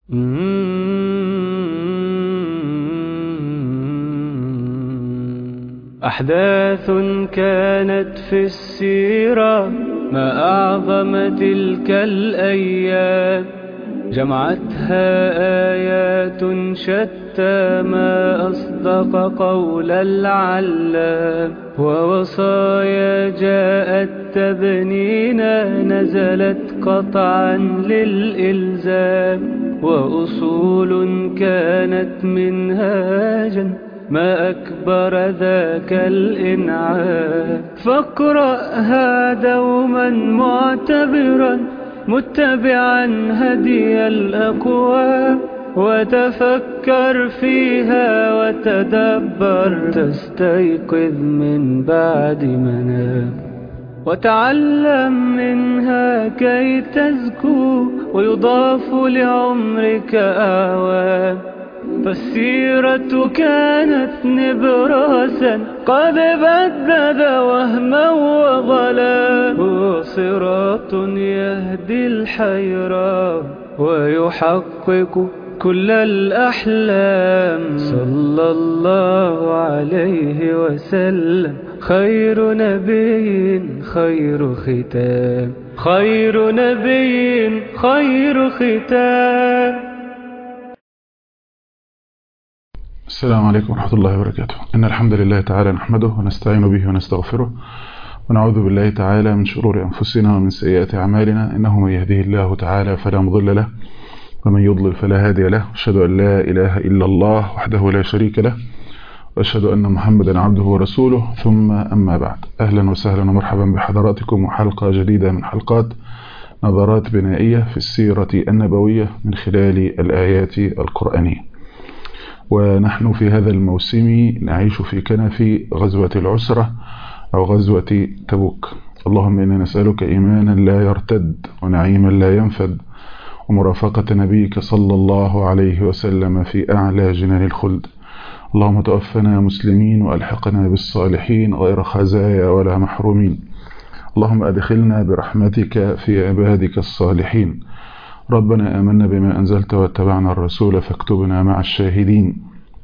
أحداث كانت في السيرة ما أعظم تلك الأيام جمعتها آيات شتى ما أصدق قول العلام ووصايا جاءت تبنينا نزلت قطعا للإلزام وأصول كانت منهاجا ما أكبر ذاك الإنعام فاقرأها دوما معتبرا متبعا هدي الأقوام وتفكر فيها وتدبر تستيقظ من بعد منام وتعلم منها كي تزكو ويضاف لعمرك أعوام فالسيرة كانت نبراسا قد بدد وهما وظلا هو صراط يهدي الحيرة ويحقق كل الأحلام صلى الله عليه وسلم خير نبي خير ختام خير نبي خير ختام السلام عليكم ورحمة الله وبركاته إن الحمد لله تعالى نحمده ونستعين به ونستغفره ونعوذ بالله تعالى من شرور أنفسنا ومن سيئات أعمالنا إنه من يهده الله تعالى فلا مضل له ومن يضلل فلا هادي له أشهد أن لا إله إلا الله وحده لا شريك له وأشهد أن محمدا عبده ورسوله ثم أما بعد أهلا وسهلا ومرحبا بحضراتكم وحلقة جديدة من حلقات نظرات بنائية في السيرة النبوية من خلال الآيات القرآنية ونحن في هذا الموسم نعيش في كنف غزوة العسرة أو غزوة تبوك اللهم إنا نسألك إيمانا لا يرتد ونعيما لا ينفد ومرافقة نبيك صلى الله عليه وسلم في أعلى جنان الخلد اللهم توفنا مسلمين وألحقنا بالصالحين غير خزايا ولا محرومين اللهم أدخلنا برحمتك في عبادك الصالحين ربنا آمنا بما أنزلت واتبعنا الرسول فاكتبنا مع الشاهدين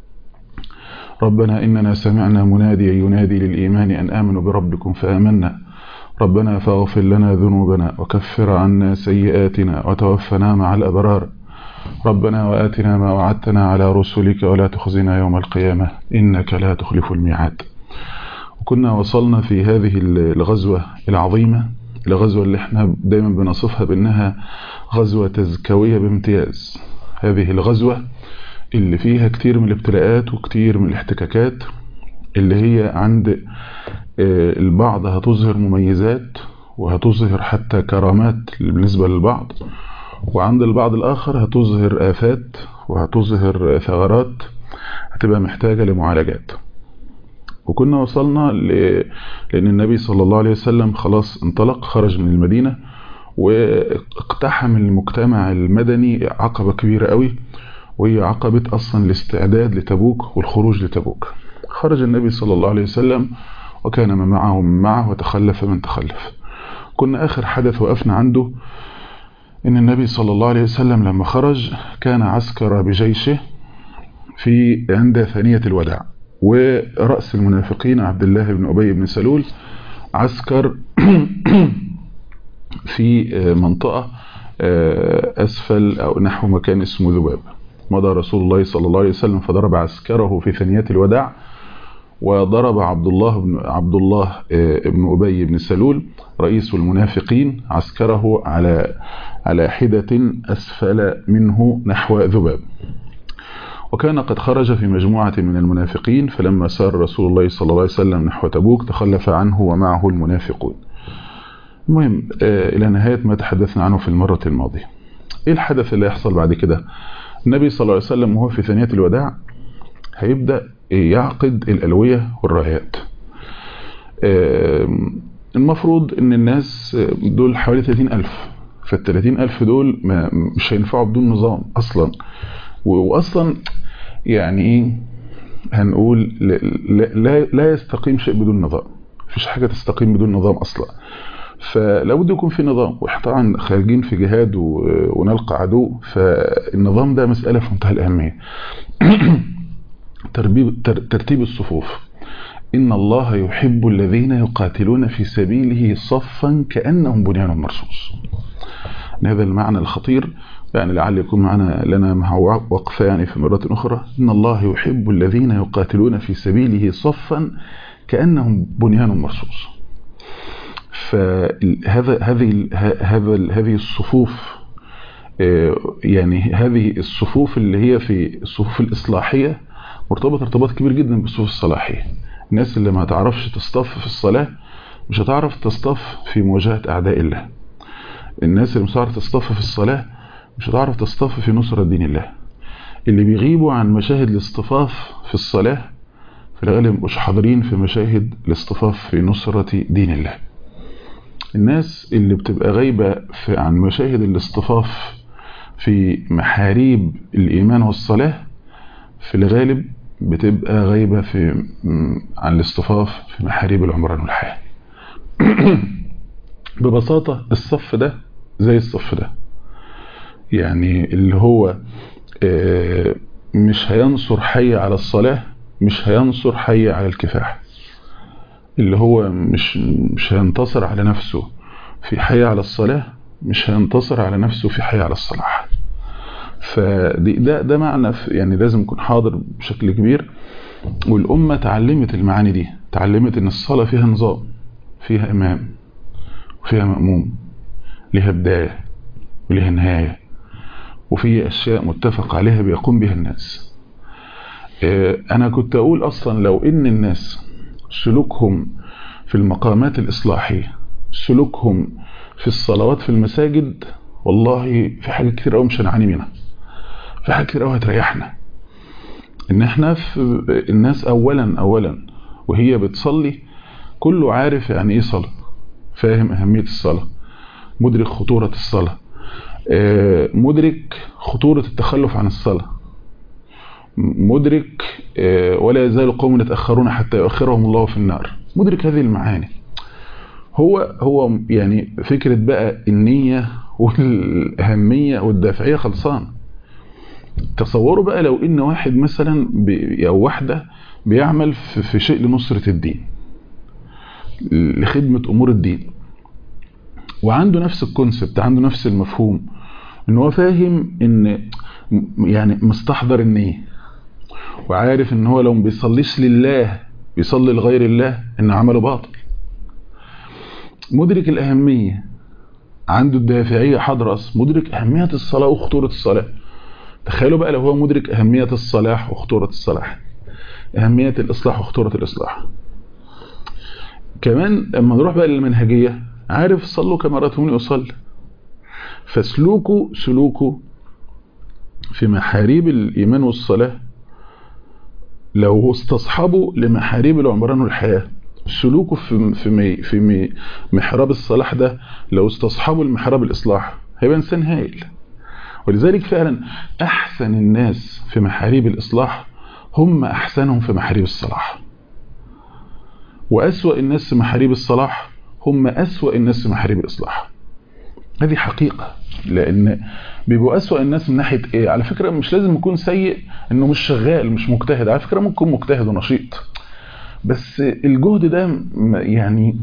ربنا إننا سمعنا مناديا ينادي للإيمان أن آمنوا بربكم فآمنا ربنا فاغفر لنا ذنوبنا وكفر عنا سيئاتنا وتوفنا مع الأبرار ربنا وآتنا ما وعدتنا على رسلك ولا تخزنا يوم القيامة إنك لا تخلف الميعاد وكنا وصلنا في هذه الغزوة العظيمة الغزوة اللي احنا دايما بنصفها بأنها غزوة تزكوية بامتياز هذه الغزوة اللي فيها كتير من الابتلاءات وكتير من الاحتكاكات اللي هي عند البعض هتظهر مميزات وهتظهر حتى كرامات بالنسبة للبعض وعند البعض الآخر هتظهر آفات وهتظهر ثغرات هتبقى محتاجة لمعالجات وكنا وصلنا ل... لأن النبي صلى الله عليه وسلم خلاص انطلق خرج من المدينة واقتحم المجتمع المدني عقبة كبيرة قوي وهي عقبة أصلا الاستعداد لتبوك والخروج لتبوك خرج النبي صلى الله عليه وسلم وكان من معه من معه وتخلف من تخلف كنا آخر حدث وقفنا عنده إن النبي صلى الله عليه وسلم لما خرج كان عسكر بجيشه في عند ثانية الوداع ورأس المنافقين عبد الله بن أبي بن سلول عسكر في منطقة أسفل أو نحو مكان اسمه ذباب مضى رسول الله صلى الله عليه وسلم فضرب عسكره في ثانية الوداع وضرب عبد الله بن عبد الله بن أبي بن سلول رئيس المنافقين عسكره على على حدة أسفل منه نحو ذباب وكان قد خرج في مجموعة من المنافقين فلما سار رسول الله صلى الله عليه وسلم نحو تبوك تخلف عنه ومعه المنافقون المهم إلى نهاية ما تحدثنا عنه في المرة الماضية إيه الحدث اللي يحصل بعد كده النبي صلى الله عليه وسلم وهو في ثانية الوداع هيبدأ يعقد الألوية والرايات المفروض ان الناس دول حوالي 30 ألف فال 30 ألف دول ما مش هينفعوا بدون نظام أصلا وأصلا يعني ايه هنقول لا, لا, لا يستقيم شيء بدون نظام مفيش حاجة تستقيم بدون نظام أصلا فلابد يكون في نظام واحنا طبعا خارجين في جهاد ونلقى عدو فالنظام ده مسألة في منتهى الأهمية ترتيب ترتيب الصفوف إن الله يحب الذين يقاتلون في سبيله صفا كأنهم بنيان مرصوص هذا المعنى الخطير يعني لعل يكون معنا لنا مع وقفة يعني في مرات أخرى إن الله يحب الذين يقاتلون في سبيله صفا كأنهم بنيان مرصوص فهذا هذه هذا هذه الصفوف يعني هذه الصفوف اللي هي في الصفوف الإصلاحية مرتبطة ارتباط كبير جدا بالصفوف الصلاحية الناس اللي ما تعرفش تصطف في الصلاة مش هتعرف تصطف في مواجهة أعداء الله الناس اللي مش هتعرف تصطف في الصلاة مش هتعرف تصطف في نصرة دين الله اللي بيغيبوا عن مشاهد الاصطفاف في الصلاة في الغالب مش حاضرين في مشاهد الاصطفاف في نصرة دين الله الناس اللي بتبقى غايبة في عن مشاهد الاصطفاف في محاريب الإيمان والصلاة في الغالب بتبقى غايبة في عن الاصطفاف في محاريب العمران والحياة ببساطة الصف ده زي الصف ده يعني اللي هو مش هينصر حي على الصلاة مش هينصر حي على الكفاح اللي هو مش مش هينتصر على نفسه في حي على الصلاة مش هينتصر على نفسه في حي على الصلاح فدي ده ده معنى يعني لازم يكون حاضر بشكل كبير والأمة تعلمت المعاني دي تعلمت ان الصلاة فيها نظام فيها إمام وفيها مأموم لها بداية ولها نهاية وفي أشياء متفق عليها بيقوم بها الناس أنا كنت أقول أصلا لو إن الناس سلوكهم في المقامات الإصلاحية سلوكهم في الصلوات في المساجد والله في حاجات كتير قوي مش هنعاني منها في حاجات كتير قوي هتريحنا ان احنا في الناس اولا اولا وهي بتصلي كله عارف يعني ايه صلاة فاهم اهمية الصلاة مدرك خطورة الصلاة مدرك خطورة التخلف عن الصلاة مدرك ولا يزال قوم يتأخرون حتى يؤخرهم الله في النار مدرك هذه المعاني هو هو يعني فكرة بقى النية والأهمية والدافعية خلصان تصوروا بقى لو ان واحد مثلا او واحدة بيعمل في شيء لنصرة الدين لخدمة امور الدين وعنده نفس الكونسبت عنده نفس المفهوم ان هو فاهم ان يعني مستحضر النية وعارف ان هو لو ما بيصليش لله بيصلي لغير الله ان عمله باطل مدرك الأهمية عنده الدافعية حاضرة مدرك أهمية الصلاة وخطورة الصلاة تخيلوا بقى لو هو مدرك أهمية الصلاح وخطورة الصلاح أهمية الإصلاح وخطورة الإصلاح كمان لما نروح بقى للمنهجية عارف صلوا كما رأتموني أصلي فسلوكه سلوكه في محاريب الإيمان والصلاة لو استصحبوا لمحاريب العمران والحياة سلوكه في في في محراب الصلاح ده لو استصحبوا المحراب الإصلاح هيبقى إنسان هائل ولذلك فعلا أحسن الناس في محاريب الإصلاح هم أحسنهم في محاريب الصلاح وأسوأ الناس في محاريب الصلاح هم أسوأ الناس في محاريب الإصلاح هذه حقيقة لأن بيبقوا أسوأ الناس من ناحية إيه على فكرة مش لازم يكون سيء إنه مش شغال مش مجتهد على فكرة ممكن مجتهد ونشيط بس الجهد ده يعني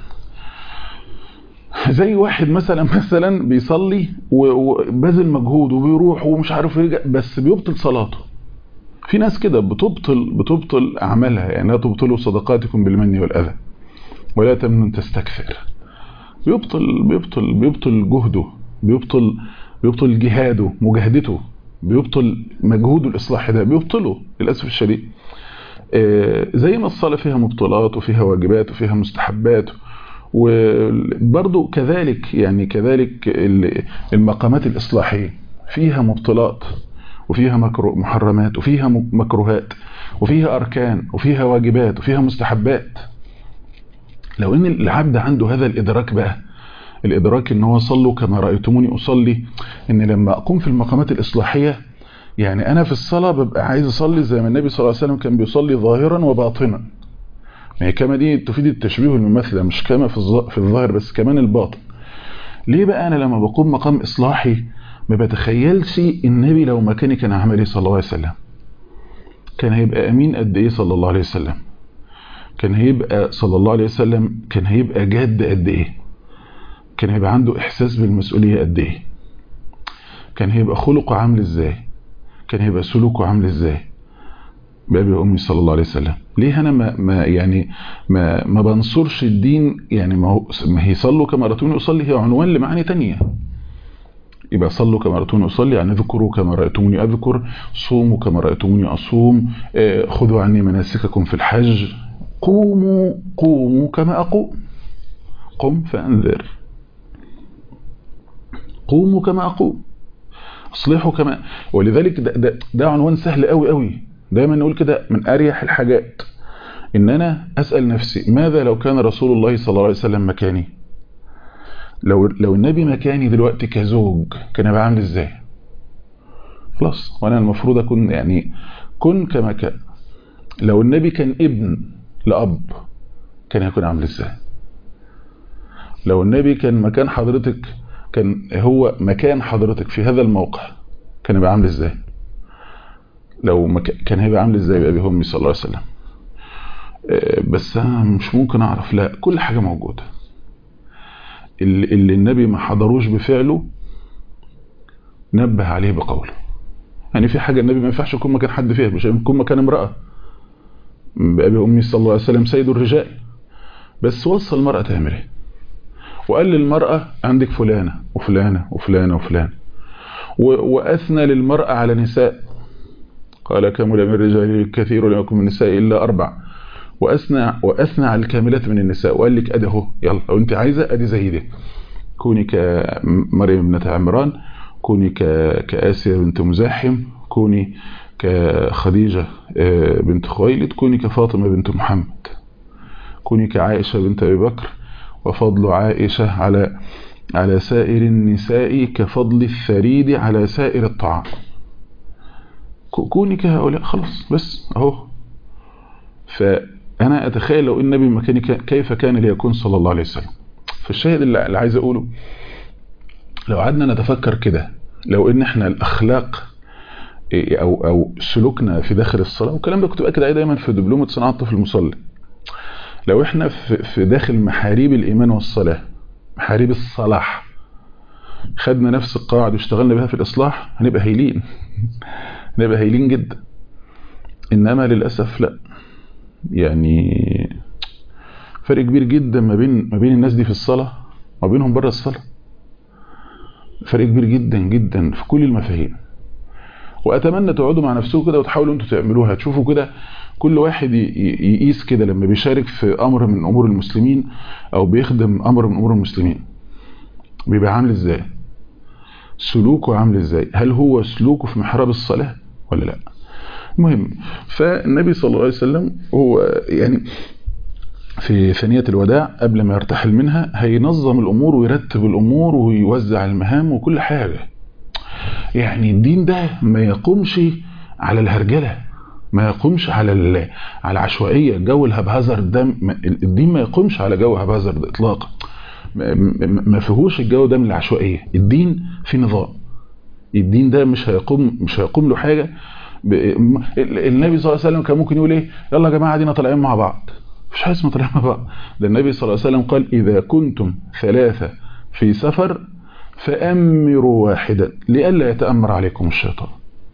زي واحد مثلا مثلا بيصلي وبذل مجهود وبيروح ومش عارف يرجع بس بيبطل صلاته في ناس كده بتبطل بتبطل اعمالها يعني لا تبطلوا صدقاتكم بالمن والاذى ولا تمنن تستكثر بيبطل بيبطل بيبطل جهده بيبطل بيبطل جهاده مجاهدته بيبطل مجهوده الاصلاحي ده بيبطله للاسف الشديد زي ما الصلاه فيها مبطلات وفيها واجبات وفيها مستحبات وبرضو كذلك يعني كذلك المقامات الإصلاحية فيها مبطلات وفيها محرمات وفيها مكروهات وفيها أركان وفيها واجبات وفيها مستحبات لو ان العبد عنده هذا الإدراك بقى الإدراك ان هو صلوا كما رأيتموني أصلي ان لما أقوم في المقامات الإصلاحية يعني أنا في الصلاة ببقى عايز أصلي زي ما النبي صلى الله عليه وسلم كان بيصلي ظاهرا وباطنا ما هي كما دي تفيد التشبيه والمماثله مش كما في الظ- في الظاهر بس كمان الباطن ليه بقى انا لما بقوم مقام اصلاحي ما بتخيلش النبي لو مكاني كان عمل ايه صلى الله عليه وسلم كان هيبقى امين قد ايه صلى الله عليه وسلم كان هيبقى صلى الله عليه وسلم كان هيبقى جاد قد ايه كان هيبقى عنده احساس بالمسؤوليه قد ايه كان هيبقى خلقه عامل ازاي كان هيبقى سلوكه عامل ازاي بأبي وأمي صلى الله عليه وسلم ليه أنا ما, ما يعني ما, ما بنصرش الدين يعني ما, هو ما هي صلوا كما رأيتوني أصلي هي عنوان لمعاني تانية يبقى صلوا كما رأيتوني أصلي يعني اذكروا كما رأيتوني أذكر صوموا كما رأيتوني أصوم آه، خذوا عني مناسككم في الحج قوموا قوموا كما أقوم قم فأنذر قوموا كما أقوم اصلحوا كما ولذلك ده, ده, ده عنوان سهل قوي قوي دايما نقول كده من اريح الحاجات ان انا اسال نفسي ماذا لو كان رسول الله صلى الله عليه وسلم مكاني لو لو النبي مكاني دلوقتي كزوج كان هيبقى عامل ازاي خلاص وانا المفروض اكون يعني كن كما كان لو النبي كان ابن لاب كان هيكون عامل ازاي لو النبي كان مكان حضرتك كان هو مكان حضرتك في هذا الموقع كان يبقى عامل ازاي لو مك... كان هيبقى عامل ازاي بأبي همي صلى الله عليه وسلم آه، بس انا مش ممكن اعرف لا كل حاجة موجودة اللي, اللي النبي ما حضروش بفعله نبه عليه بقوله يعني في حاجة النبي ما ينفعش يكون مكان حد فيها مش يكون مكان امرأة بأبي أمي صلى الله عليه وسلم سيد الرجال بس وصل المرأة تعمل ايه وقال للمرأة عندك فلانة وفلانة وفلانة وفلانة و- وأثنى للمرأة على نساء قال كمل من الرجال كثير ولم يكن من النساء إلا أربع وأثنى, وأثنى على الكاملات من النساء وقال لك أدي اهو يلا لو أنت عايزة أدي زي دي كوني كمريم بنت عمران كوني ك- كآسيا بنت مزاحم كوني كخديجة آه، بنت خويلد كوني كفاطمة بنت محمد كوني كعائشة بنت أبي بكر وفضل عائشة على على سائر النساء كفضل الثريد على سائر الطعام ك- كوني كهؤلاء خلاص بس اهو فأنا أتخيل لو النبي مكاني كا- كيف كان ليكون صلى الله عليه وسلم فالشاهد اللي اللي عايز أقوله لو قعدنا نتفكر كده لو إن إحنا الأخلاق إيه، أو أو سلوكنا في داخل الصلاة والكلام ده كنت بأكد عليه دايما في دبلومة صناعة الطفل المصلي لو إحنا في في داخل محاريب الإيمان والصلاة محاريب الصلاح خدنا نفس القواعد واشتغلنا بها في الإصلاح هنبقى هايلين هنبقى هايلين جدا إنما للأسف لا يعني فرق كبير جدا ما بين ما بين الناس دي في الصلاة وما بينهم بره الصلاة فرق كبير جدا جدا في كل المفاهيم واتمنى تقعدوا مع نفسكم كده وتحاولوا انتوا تعملوها تشوفوا كده كل واحد ي- ي- يقيس كده لما بيشارك في امر من امور المسلمين او بيخدم امر من امور المسلمين بيبقى عامل ازاي سلوكه عامل ازاي هل هو سلوكه في محراب الصلاة ولا لا المهم فالنبي صلى الله عليه وسلم هو يعني في ثانية الوداع قبل ما يرتحل منها هينظم الأمور ويرتب الأمور ويوزع المهام وكل حاجة يعني الدين ده ما يقومش على الهرجلة ما يقومش على ال- على العشوائية جو الهبهزر ده ما- الدين ما يقومش على جو هبهزر ده إطلاقا ما- ما ما فيهوش الجو ده من العشوائية الدين في نظام الدين ده مش هيقوم مش هيقوم له حاجة ب... م- ال- النبي صلى الله عليه وسلم كان ممكن يقول ايه يلا يا جماعة دينا طالعين مع بعض مش حاجة اسمها طالعين مع بعض ده النبي صلى الله عليه وسلم قال إذا كنتم ثلاثة في سفر فأمروا واحدا لئلا يتأمر عليكم الشيطان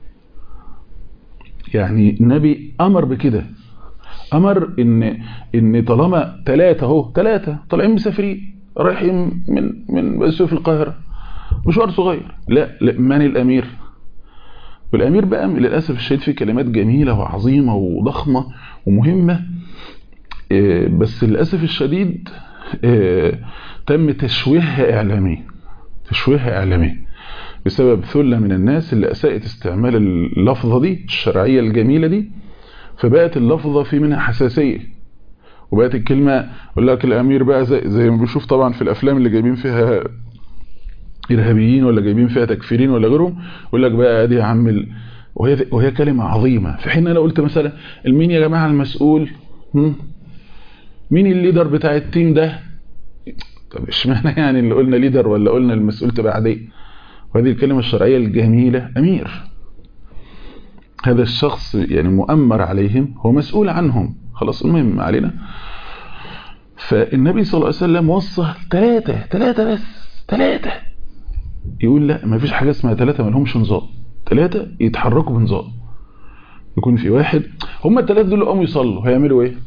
يعني النبي أمر بكده أمر إن إن طالما ثلاثة أهو ثلاثة طالعين مسافرين رايحين من من بس في القاهرة مشوار صغير لا, لا من الأمير والأمير بقى للأسف الشديد في كلمات جميلة وعظيمة وضخمة ومهمة إيه، بس للأسف الشديد إيه، تم تشويهها إعلاميا تشويهها إعلاميا بسبب ثلة من الناس اللي أساءت استعمال اللفظة دي الشرعية الجميلة دي فبقت اللفظة في منها حساسية وبقت الكلمة يقول لك الأمير بقى زي, زي ما بنشوف طبعا في الأفلام اللي جايبين فيها إرهابيين ولا جايبين فيها تكفيرين ولا غيرهم يقول لك بقى ادي يا عم ال... وهي وهي كلمة عظيمة في حين أنا قلت مثلا المين يا جماعة المسؤول هم؟ مين الليدر بتاع التيم ده طب اشمعنى يعني اللي قلنا ليدر ولا قلنا المسؤول تبع عاديه وهذه الكلمة الشرعية الجميلة أمير هذا الشخص يعني مؤمر عليهم هو مسؤول عنهم خلاص المهم علينا فالنبي صلى الله عليه وسلم وصى ثلاثة ثلاثة بس ثلاثة يقول لا ما فيش حاجة اسمها ثلاثة ما لهمش نظام ثلاثة يتحركوا بنظام يكون في واحد هم الثلاثة دول قاموا يصلوا هيعملوا ايه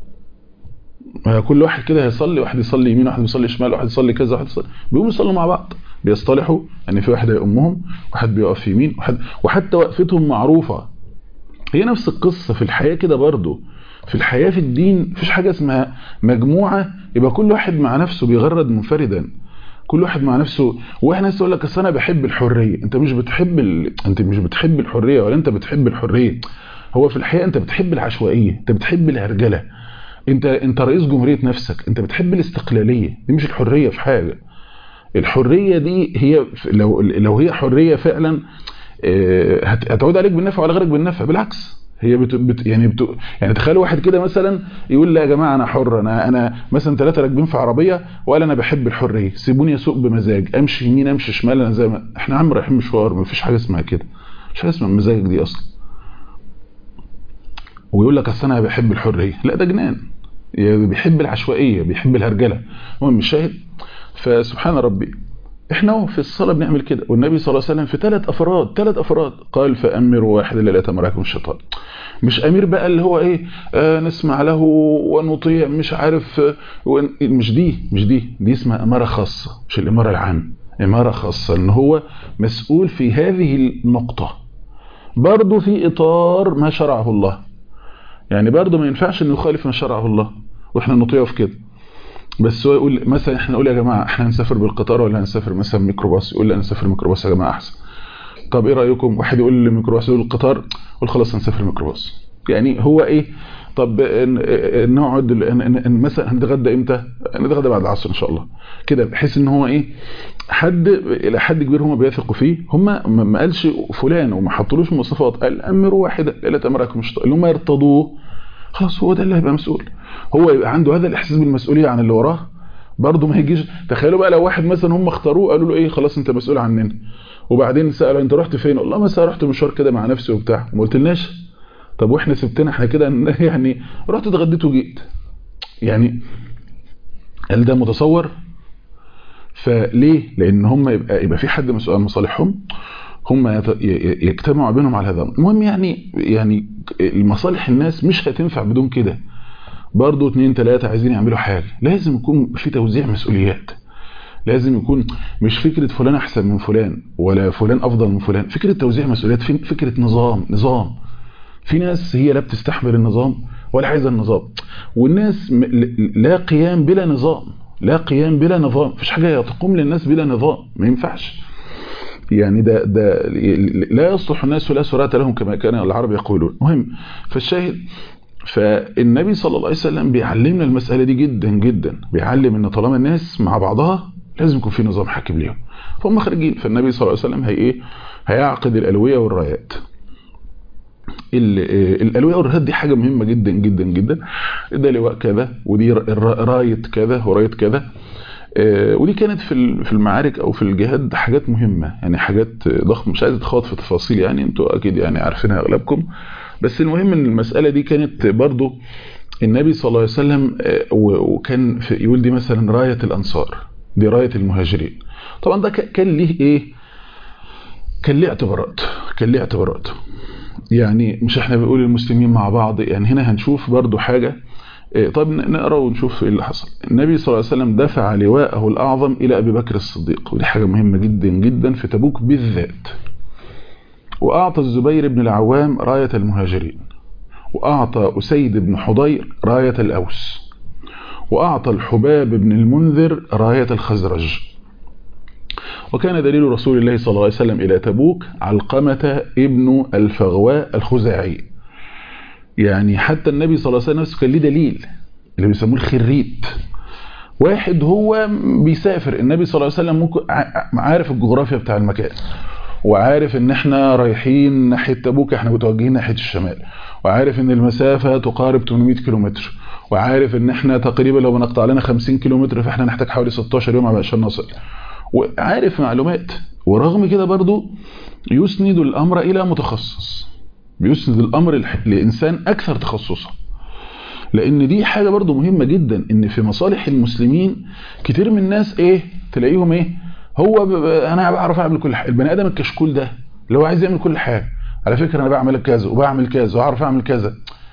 كل واحد كده هيصلي واحد يصلي يمين واحد يصلي شمال واحد يصلي كذا واحد يصلي بيقوموا يصلوا مع بعض بيصطلحوا يعني في واحد هيأمهم واحد بيقف يمين واحد وحتى وقفتهم معروفة هي نفس القصة في الحياة كده برضو في الحياة في الدين مفيش حاجة اسمها مجموعة يبقى كل واحد مع نفسه بيغرد منفردا كل واحد مع نفسه واحد ناس يقول لك اصل انا بحب الحريه انت مش بتحب ال... انت مش بتحب الحريه ولا انت بتحب الحريه هو في الحقيقه انت بتحب العشوائيه انت بتحب الهرجله انت انت رئيس جمهوريه نفسك انت بتحب الاستقلاليه دي مش الحريه في حاجه الحريه دي هي لو لو هي حريه فعلا هتعود عليك بالنفع وعلى غيرك بالنفع بالعكس هي بت بت يعني بت يعني تخيل واحد كده مثلا يقول لا يا جماعه انا حر انا انا مثلا ثلاثه راكبين في عربيه وقال انا بحب الحريه سيبوني اسوق بمزاج امشي يمين امشي شمال انا زي ما احنا عم رايحين مشوار ما فيش حاجه اسمها كده مش حاجه اسمها مزاجك دي اصلا ويقول لك اصل انا بحب الحريه لا ده جنان يعني بيحب العشوائيه بيحب الهرجله المهم الشاهد فسبحان ربي احنا في الصلاه بنعمل كده والنبي صلى الله عليه وسلم في ثلاث افراد ثلاث افراد قال فامروا واحدا لا يتمركم الشيطان مش امير بقى اللي هو ايه آه نسمع له ونطيع مش عارف آه مش دي مش دي دي اسمها اماره خاصه مش الاماره العامه اماره خاصه ان هو مسؤول في هذه النقطه برضه في اطار ما شرعه الله يعني برضه ما ينفعش انه يخالف ما شرعه الله واحنا نطيعه في كده بس هو يقول مثلا احنا نقول يا جماعه احنا هنسافر بالقطار ولا هنسافر مثلا ميكروباص يقول لا نسافر ميكروباص يا جماعه احسن طب ايه رايكم واحد يقول لي ميكروباص يقول القطار يقول خلاص هنسافر ميكروباص يعني هو ايه طب نقعد مثلا هنتغدى امتى نتغدى بعد العصر ان شاء الله كده بحيث ان هو ايه حد الى حد كبير هم بيثقوا فيه هم ما قالش فلان وما حطلوش مواصفات قال امروا واحده لا تامركم الشيطان اللي هم يرتضوه خلاص هو ده اللي هيبقى مسؤول هو يبقى عنده هذا الاحساس بالمسؤوليه عن اللي وراه برضه ما يجيش تخيلوا بقى لو واحد مثلا هم اختاروه قالوا له ايه خلاص انت مسؤول عننا وبعدين ساله انت رحت فين والله مثلا رحت مشوار كده مع نفسي وبتاع ما قلتلناش طب واحنا سبتنا احنا كده يعني رحت اتغديت وجيت يعني هل ده متصور فليه لان هم يبقى يبقى في حد مسؤول عن مصالحهم هم يجتمعوا بينهم على هذا المهم يعني يعني المصالح الناس مش هتنفع بدون كده برضه اتنين تلاتة عايزين يعملوا حاجة لازم يكون في توزيع مسؤوليات لازم يكون مش فكرة فلان أحسن من فلان ولا فلان أفضل من فلان فكرة توزيع مسؤوليات فكرة نظام نظام في ناس هي لا بتستحمل النظام ولا عايزة النظام والناس لا قيام بلا نظام لا قيام بلا نظام مفيش حاجة تقوم للناس بلا نظام ما ينفعش يعني ده ده لا يصلح الناس ولا سرعة لهم كما كان العرب يقولون مهم فالشاهد فالنبي صلى الله عليه وسلم بيعلمنا المسألة دي جدا جدا بيعلم ان طالما الناس مع بعضها لازم يكون في نظام حاكم ليهم فهم خارجين فالنبي صلى الله عليه وسلم هي ايه هيعقد الألوية والرايات الألوية والرايات دي حاجة مهمة جدا جدا جدا ده لواء كذا ودي راية كذا وراية كذا ودي كانت في في المعارك او في الجهاد حاجات مهمة يعني حاجات ضخمة مش عايز اتخاط في تفاصيل يعني انتوا اكيد يعني عارفينها اغلبكم بس المهم ان المسألة دي كانت برضو النبي صلى الله عليه وسلم وكان في يقول دي مثلا راية الانصار دي راية المهاجرين طبعا ده كان ليه ايه كان ليه اعتبارات كان ليه اعتبارات يعني مش احنا بنقول المسلمين مع بعض يعني هنا هنشوف برضو حاجة طب نقرا ونشوف ايه اللي حصل النبي صلى الله عليه وسلم دفع لواءه الاعظم الى ابي بكر الصديق ودي حاجه مهمه جدا جدا في تبوك بالذات واعطى الزبير بن العوام رايه المهاجرين واعطى اسيد بن حضير رايه الاوس واعطى الحباب بن المنذر رايه الخزرج وكان دليل رسول الله صلى الله عليه وسلم الى تبوك علقمه ابن الفغواء الخزاعي يعني حتى النبي صلى الله عليه وسلم كان ليه دليل اللي بيسموه الخريت واحد هو بيسافر النبي صلى الله عليه وسلم ممكن عارف الجغرافيا بتاع المكان وعارف ان احنا رايحين ناحيه تبوك احنا متوجهين ناحيه الشمال وعارف ان المسافه تقارب 800 كيلومتر وعارف ان احنا تقريبا لو بنقطع لنا 50 كيلومتر فاحنا نحتاج حوالي 16 يوم عشان نصل وعارف معلومات ورغم كده برضو يسند الامر الى متخصص بيسند الامر لانسان اكثر تخصصا لان دي حاجة برضو مهمة جدا ان في مصالح المسلمين كتير من الناس ايه تلاقيهم ايه هو ب... انا بعرف اعمل كل حاجة البني ادم الكشكول ده اللي هو عايز يعمل كل حاجة على فكرة انا بعمل كذا وبعمل كذا واعرف اعمل كذا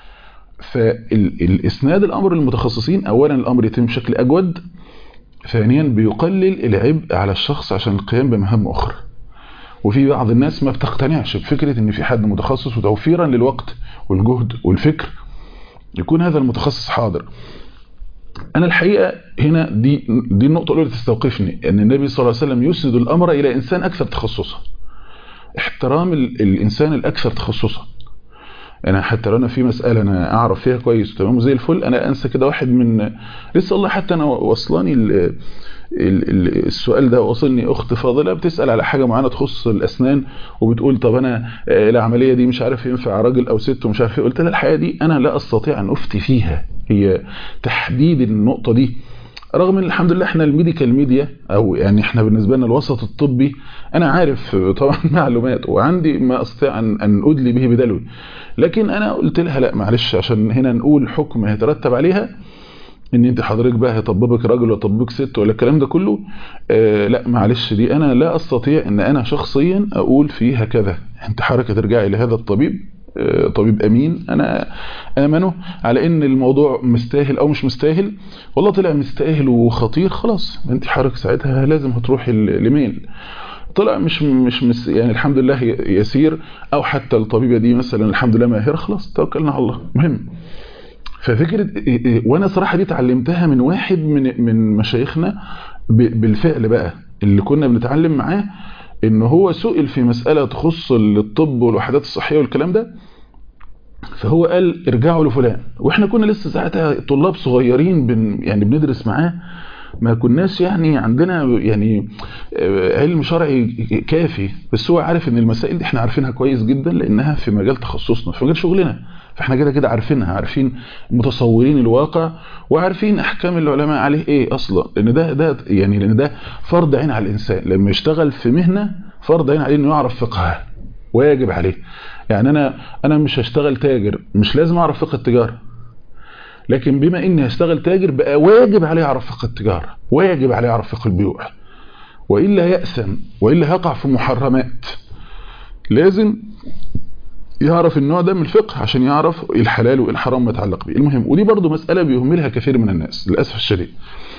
فالاسناد الامر للمتخصصين اولا الامر يتم بشكل اجود ثانيا بيقلل العبء على الشخص عشان القيام بمهام اخرى وفي بعض الناس ما بتقتنعش بفكرة ان في حد متخصص وتوفيرا للوقت والجهد والفكر يكون هذا المتخصص حاضر انا الحقيقة هنا دي دي النقطة الاولى تستوقفني ان النبي صلى الله عليه وسلم يسند الامر الى انسان اكثر تخصصا احترام الانسان الاكثر تخصصا انا حتى لو انا في مسألة انا اعرف فيها كويس تمام زي الفل انا انسى كده واحد من لسه والله حتى انا وصلاني السؤال ده وصلني اخت فاضله بتسال على حاجه معينه تخص الاسنان وبتقول طب انا العمليه دي مش عارف ينفع راجل او ست ومش عارف ايه قلت لها الحقيقه دي انا لا استطيع ان افتي فيها هي تحديد النقطه دي رغم ان الحمد لله احنا الميديكال ميديا او يعني احنا بالنسبه لنا الوسط الطبي انا عارف طبعا معلومات وعندي ما استطيع ان ان ادلي به بدلوي لكن انا قلت لها لا معلش عشان هنا نقول حكم هيترتب عليها ان انت حضرتك بقى هيطببك راجل ولا طببك ست ولا الكلام ده كله آه لا معلش دي انا لا استطيع ان انا شخصيا اقول فيها كذا انت حضرتك ترجعي لهذا الطبيب آه طبيب امين انا امنه على ان الموضوع مستاهل او مش مستاهل والله طلع مستاهل وخطير خلاص انت حضرتك ساعتها لازم هتروحي لميل طلع مش مش مس يعني الحمد لله يسير او حتى الطبيبه دي مثلا الحمد لله ماهره خلاص توكلنا على الله مهم ففكرة وانا صراحة دي اتعلمتها من واحد من من مشايخنا بالفعل بقى اللي كنا بنتعلم معاه ان هو سئل في مسألة تخص الطب والوحدات الصحية والكلام ده فهو قال ارجعوا لفلان واحنا كنا لسه ساعتها طلاب صغيرين بن يعني بندرس معاه ما كناش يعني عندنا يعني علم شرعي كافي بس هو عارف ان المسائل دي احنا عارفينها كويس جدا لانها في مجال تخصصنا في مجال شغلنا فاحنا كده كده عارفينها عارفين متصورين الواقع وعارفين احكام العلماء عليه ايه اصلا لان ده ده يعني لان ده فرض عين على الانسان لما يشتغل في مهنه فرض عين عليه انه يعرف فقهها واجب عليه يعني انا انا مش هشتغل تاجر مش لازم اعرف فقه التجاره لكن بما اني هشتغل تاجر بقى واجب عليه يعرف فقه التجاره واجب عليه يعرف فقه البيوع والا يأثم والا هيقع في محرمات لازم يعرف النوع ده من الفقه عشان يعرف الحلال والحرام ما يتعلق به المهم ودي برضو مسألة بيهملها كثير من الناس للأسف الشديد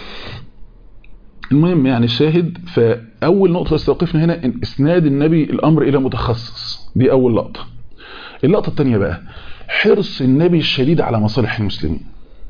المهم يعني الشاهد فأول نقطة استوقفنا هنا إن إسناد النبي الأمر إلى متخصص دي أول لقطة اللقطة الثانية بقى حرص النبي الشديد على مصالح المسلمين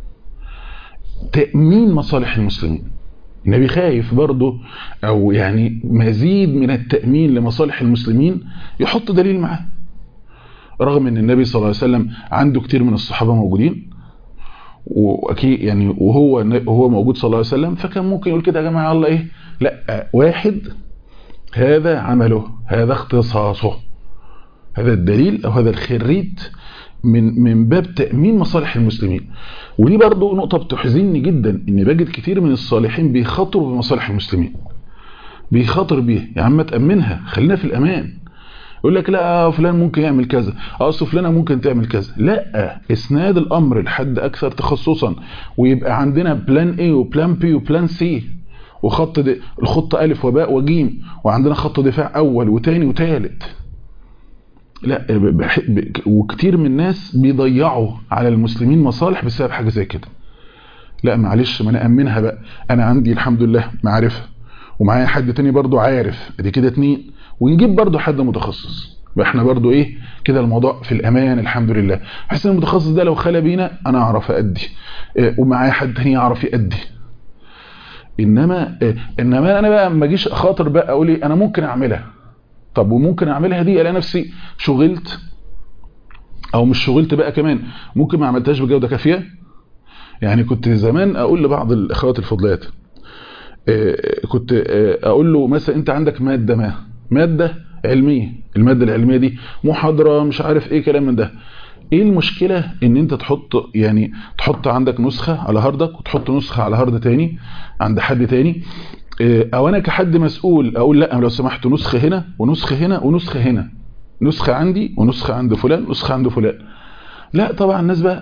تأمين مصالح المسلمين النبي خايف برضه أو يعني مزيد من التأمين لمصالح المسلمين يحط دليل معاه رغم ان النبي صلى الله عليه وسلم عنده كتير من الصحابة موجودين واكيد يعني وهو وهو موجود صلى الله عليه وسلم فكان ممكن يقول كده يا جماعه الله ايه لا واحد هذا عمله هذا اختصاصه هذا الدليل او هذا الخريت من من باب تامين مصالح المسلمين ودي برضو نقطه بتحزنني جدا ان بجد كتير من الصالحين بيخاطروا بمصالح المسلمين بيخاطر بيها يا عم تامنها خلينا في الامان يقول لك لا فلان ممكن يعمل كذا اصل فلانه ممكن تعمل كذا لا اسناد الامر لحد اكثر تخصصا ويبقى عندنا بلان ايه وبلان بي وبلان سي وخط دي الخطه الف وباء وجيم وعندنا خط دفاع اول وثاني وثالث لا وكتير من الناس بيضيعوا على المسلمين مصالح بسبب حاجه زي كده لا معلش ما انا امنها بقى انا عندي الحمد لله معرفه ومعايا حد تاني برضو عارف ادي كده اتنين ونجيب برضو حد متخصص احنا برضو ايه كده الموضوع في الامان الحمد لله حاسس ان المتخصص ده لو خلى بينا انا اعرف ادي إيه ومعايا حد تاني يعرف يادي انما إيه انما انا بقى ما اجيش اخاطر بقى اقول ايه انا ممكن اعملها طب وممكن اعملها دي الاقي نفسي شغلت او مش شغلت بقى كمان ممكن ما عملتهاش بجوده كافيه يعني كنت زمان اقول لبعض الاخوات الفضليات إيه كنت اقول له مثلا انت عندك ماده ما ماده علميه الماده العلميه دي محاضره مش عارف ايه كلام من ده ايه المشكلة ان انت تحط يعني تحط عندك نسخة على هاردك وتحط نسخة على هارد تاني عند حد تاني اه او انا كحد مسؤول اقول لا لو سمحت نسخة هنا ونسخة هنا ونسخة هنا نسخة عندي ونسخة عند فلان نسخة عند فلان لا طبعا الناس بقى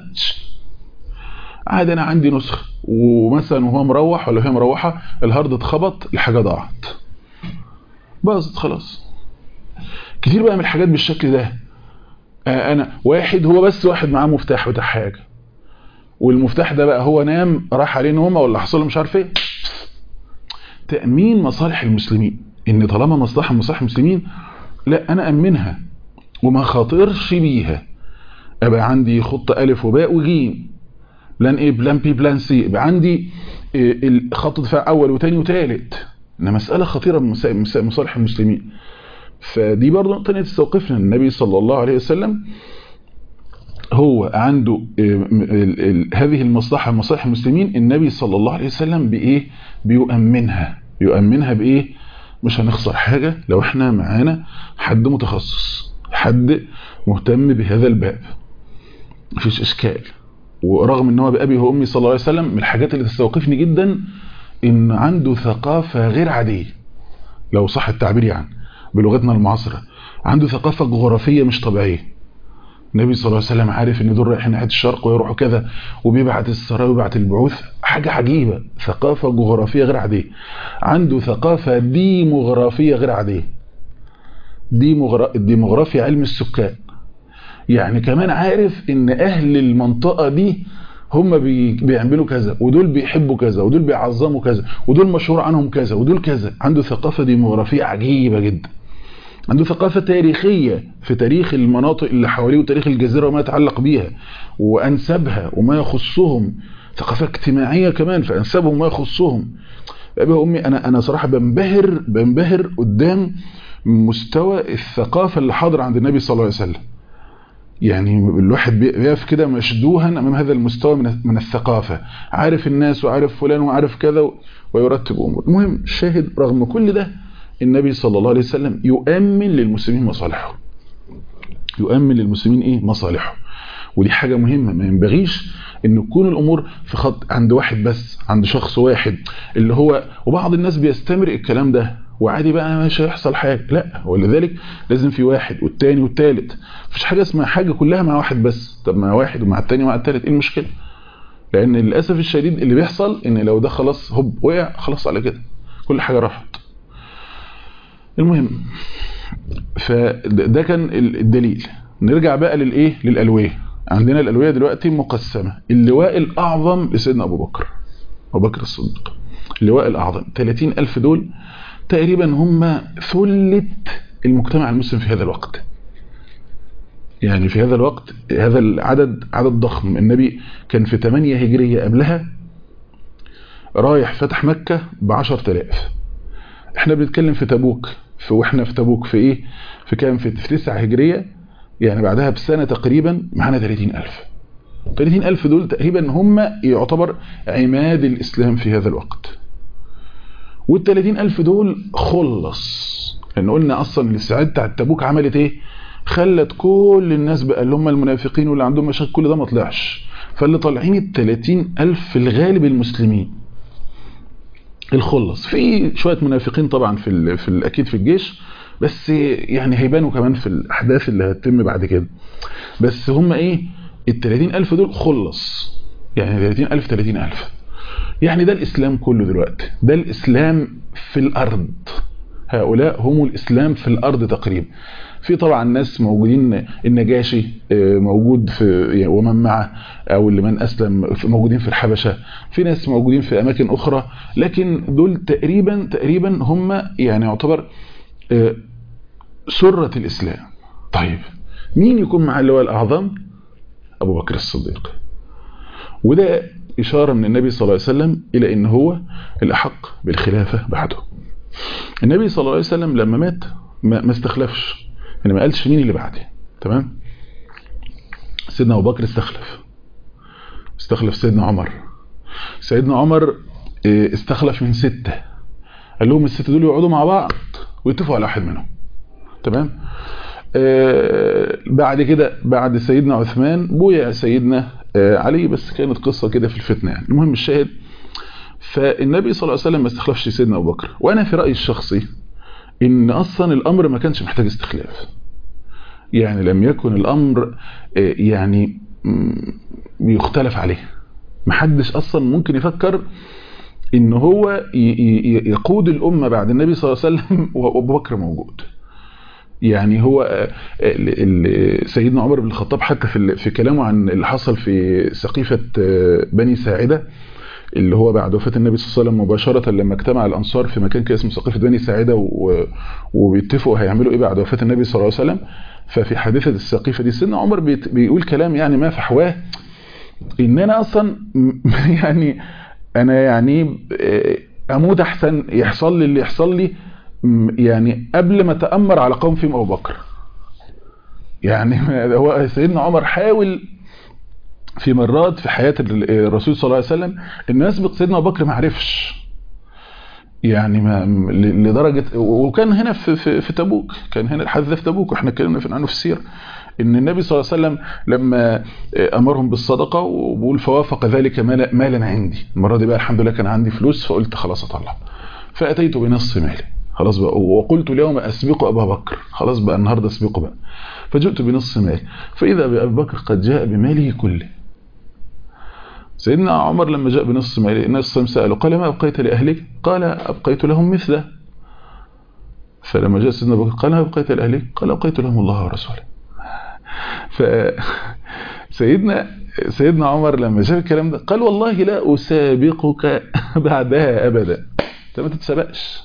عادي انا عندي نسخة ومثلا وهو مروح ولا هي مروحة الهارد اتخبط الحاجة ضاعت باظت خلاص كتير بقى من الحاجات بالشكل ده آه انا واحد هو بس واحد معاه مفتاح بتاع حاجة والمفتاح ده بقى هو نام راح عليه نومه ولا حصل له مش عارف ايه تأمين مصالح المسلمين ان طالما مصلحة مصالح المسلمين لا انا امنها وما خاطرش بيها ابقى عندي خطة الف وباء وجيم بلان ايه بلان بي بلان سي يبقى عندي خط دفاع اول وثاني وثالث انها مسألة خطيرة من مصالح المسلمين فدي برضه نقطة تستوقفنا النبي صلى الله عليه وسلم هو عنده هذه المصلحة مصالح المسلمين النبي صلى الله عليه وسلم بإيه بيؤمنها يؤمنها بإيه مش هنخسر حاجة لو احنا معانا حد متخصص حد مهتم بهذا الباب مفيش إشكال ورغم ان هو بأبي وأمي صلى الله عليه وسلم من الحاجات اللي تستوقفني جدا ان عنده ثقافة غير عادية لو صح التعبير يعني بلغتنا المعاصرة عنده ثقافة جغرافية مش طبيعية النبي صلى الله عليه وسلم عارف ان دول رايحين ناحيه الشرق ويروحوا كذا وبيبعت السرايا ويبعت البعوث حاجة عجيبة ثقافة جغرافية غير عادية عنده ثقافة ديموغرافية غير عادية الديموغرافيا علم السكان يعني كمان عارف ان اهل المنطقة دي هم بي بيعملوا كذا ودول بيحبوا كذا ودول بيعظموا كذا ودول مشهور عنهم كذا ودول كذا عنده ثقافة ديموغرافية عجيبة جدا عنده ثقافة تاريخية في تاريخ المناطق اللي حواليه وتاريخ الجزيرة وما يتعلق بيها وأنسبها وما يخصهم ثقافة اجتماعية كمان في أنسبهم وما يخصهم أبي وأمي أنا, أنا صراحة بنبهر بنبهر قدام مستوى الثقافة اللي حاضر عند النبي صلى الله عليه وسلم يعني الواحد بيقف كده مشدوها امام هذا المستوى من من الثقافة عارف الناس وعارف فلان وعارف كذا ويرتب امور المهم الشاهد رغم كل ده النبي صلى الله عليه وسلم يؤمن للمسلمين مصالحهم يؤمن للمسلمين ايه مصالحهم ودي حاجة مهمة ما ينبغيش ان تكون الامور في خط عند واحد بس عند شخص واحد اللي هو وبعض الناس بيستمر الكلام ده وعادي بقى مش هيحصل حاجة لا ولذلك لازم في واحد والتاني والتالت مفيش حاجة اسمها حاجة كلها مع واحد بس طب مع واحد ومع التاني ومع التالت ايه المشكلة لان للأسف الشديد اللي بيحصل ان لو ده خلاص هوب وقع خلاص على كده كل حاجة راحت المهم فده كان الدليل نرجع بقى للايه للألوية عندنا الألوية دلوقتي مقسمة اللواء الأعظم لسيدنا أبو بكر أبو بكر الصديق اللواء الأعظم 30 ألف دول تقريبا هم ثلث المجتمع المسلم في هذا الوقت يعني في هذا الوقت هذا العدد عدد ضخم النبي كان في 8 هجرية قبلها رايح فتح مكة بعشر تلاف احنا بنتكلم في تبوك في واحنا في تبوك في ايه في كام في 9 هجرية يعني بعدها بسنة تقريبا معانا 30 ألف 30 ألف دول تقريبا هم يعتبر عماد الإسلام في هذا الوقت والتلاتين ألف دول خلص لأن قلنا أصلا الاستعداد بتاع التبوك عملت إيه خلت كل الناس بقى اللي هم المنافقين واللي عندهم مشاكل كل ده ما طلعش فاللي طالعين التلاتين ألف في الغالب المسلمين الخلص في شوية منافقين طبعا في, ال في ال أكيد في الجيش بس يعني هيبانوا كمان في الأحداث اللي هتتم بعد كده بس هم إيه التلاتين ألف دول خلص يعني تلاتين ألف تلاتين ألف يعني ده الإسلام كله دلوقتي ده الإسلام في الأرض هؤلاء هم الإسلام في الأرض تقريبا في طبعا ناس موجودين النجاشي موجود في ومن معه أو اللي من أسلم موجودين في الحبشة في ناس موجودين في أماكن أخرى لكن دول تقريبا تقريبا هم يعني يعتبر سرة الإسلام طيب مين يكون مع اللواء الأعظم أبو بكر الصديق وده إشارة من النبي صلى الله عليه وسلم إلى إن هو الأحق بالخلافة بعده النبي صلى الله عليه وسلم لما مات ما استخلفش يعني ما قالش مين اللي بعده تمام سيدنا أبو بكر استخلف استخلف سيدنا عمر سيدنا عمر استخلف من ستة قال لهم الستة دول يقعدوا مع بعض ويتفقوا على واحد منهم تمام بعد كده بعد سيدنا عثمان بويع سيدنا علي بس كانت قصة كده في الفتنة يعني المهم الشاهد فالنبي صلى الله عليه وسلم ما استخلفش سيدنا أبو بكر وأنا في رأيي الشخصي إن أصلا الأمر ما كانش محتاج استخلاف يعني لم يكن الأمر يعني يختلف عليه محدش أصلا ممكن يفكر إن هو يقود الأمة بعد النبي صلى الله عليه وسلم وأبو بكر موجود يعني هو سيدنا عمر بن الخطاب حتى في في كلامه عن اللي حصل في سقيفة بني ساعدة اللي هو بعد وفاة النبي صلى الله عليه وسلم مباشرة لما اجتمع الأنصار في مكان كده اسمه سقيفة بني ساعدة وبيتفقوا هيعملوا ايه بعد وفاة النبي صلى الله عليه وسلم ففي حادثة السقيفة دي سيدنا عمر بيقول كلام يعني ما فحواه ان انا اصلا يعني انا يعني اموت احسن يحصل لي اللي يحصل لي يعني قبل ما تأمر على قوم فيهم أبو بكر يعني هو سيدنا عمر حاول في مرات في حياة الرسول صلى الله عليه وسلم انه يسبق سيدنا أبو بكر ما عرفش يعني ما لدرجة وكان هنا في, في, في تبوك كان هنا الحدث في تبوك واحنا اتكلمنا عنه في السيرة ان النبي صلى الله عليه وسلم لما امرهم بالصدقة وبقول فوافق ذلك مالا عندي المرة دي بقى الحمد لله كان عندي فلوس فقلت خلاص اطلع فاتيت بنص مالي خلاص بقى وقلت اليوم أسبق أبا بكر خلاص بقى النهاردة أسبقه بقى فجئت بنص مال فإذا بأبي بكر قد جاء بماله كله سيدنا عمر لما جاء بنص ماله الناس سأله قال ما أبقيت لأهلك قال أبقيت لهم مثله فلما جاء سيدنا بكر قال ما أبقيت لأهلك قال أبقيت لهم الله ورسوله ف سيدنا سيدنا عمر لما جاء الكلام ده قال والله لا أسابقك بعدها أبدا انت ما تتسبقش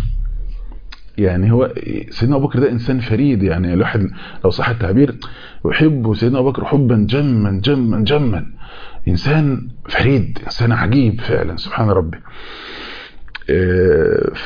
يعني هو سيدنا ابو بكر ده انسان فريد يعني الواحد لو صح التعبير يحب سيدنا ابو بكر حبا جما جما جما انسان فريد انسان عجيب فعلا سبحان ربي ف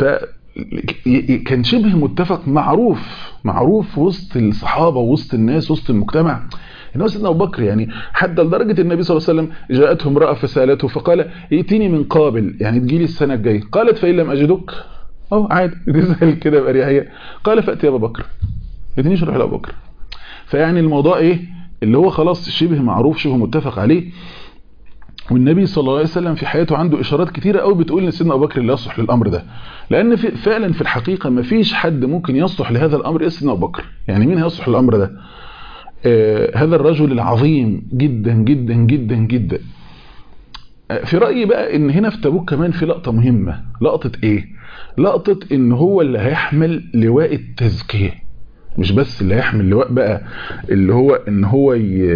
كان شبه متفق معروف معروف وسط الصحابه وسط الناس وسط المجتمع ان سيدنا ابو بكر يعني حتى لدرجه النبي صلى الله عليه وسلم جاءته امراه فسالته فقال ائتني من قابل يعني تجي لي السنه الجايه قالت فان لم اجدك اه عادي تسال كده بأريحية قال فأتي أبا بكر ما تنيش روح لأبو بكر فيعني الموضوع ايه اللي هو خلاص شبه معروف شبه متفق عليه والنبي صلى الله عليه وسلم في حياته عنده إشارات كتيرة قوي بتقول ان سيدنا أبو بكر لا يصلح للأمر ده لأن في فعلا في الحقيقة ما فيش حد ممكن يصلح لهذا الأمر إلا سيدنا أبو بكر يعني مين هيصلح للأمر ده آه هذا الرجل العظيم جدا جدا جدا جدا آه في رأيي بقى ان هنا في تبوك كمان في لقطة مهمة لقطة ايه لقطة ان هو اللي هيحمل لواء التزكية مش بس اللي هيحمل لواء بقى اللي هو ان هو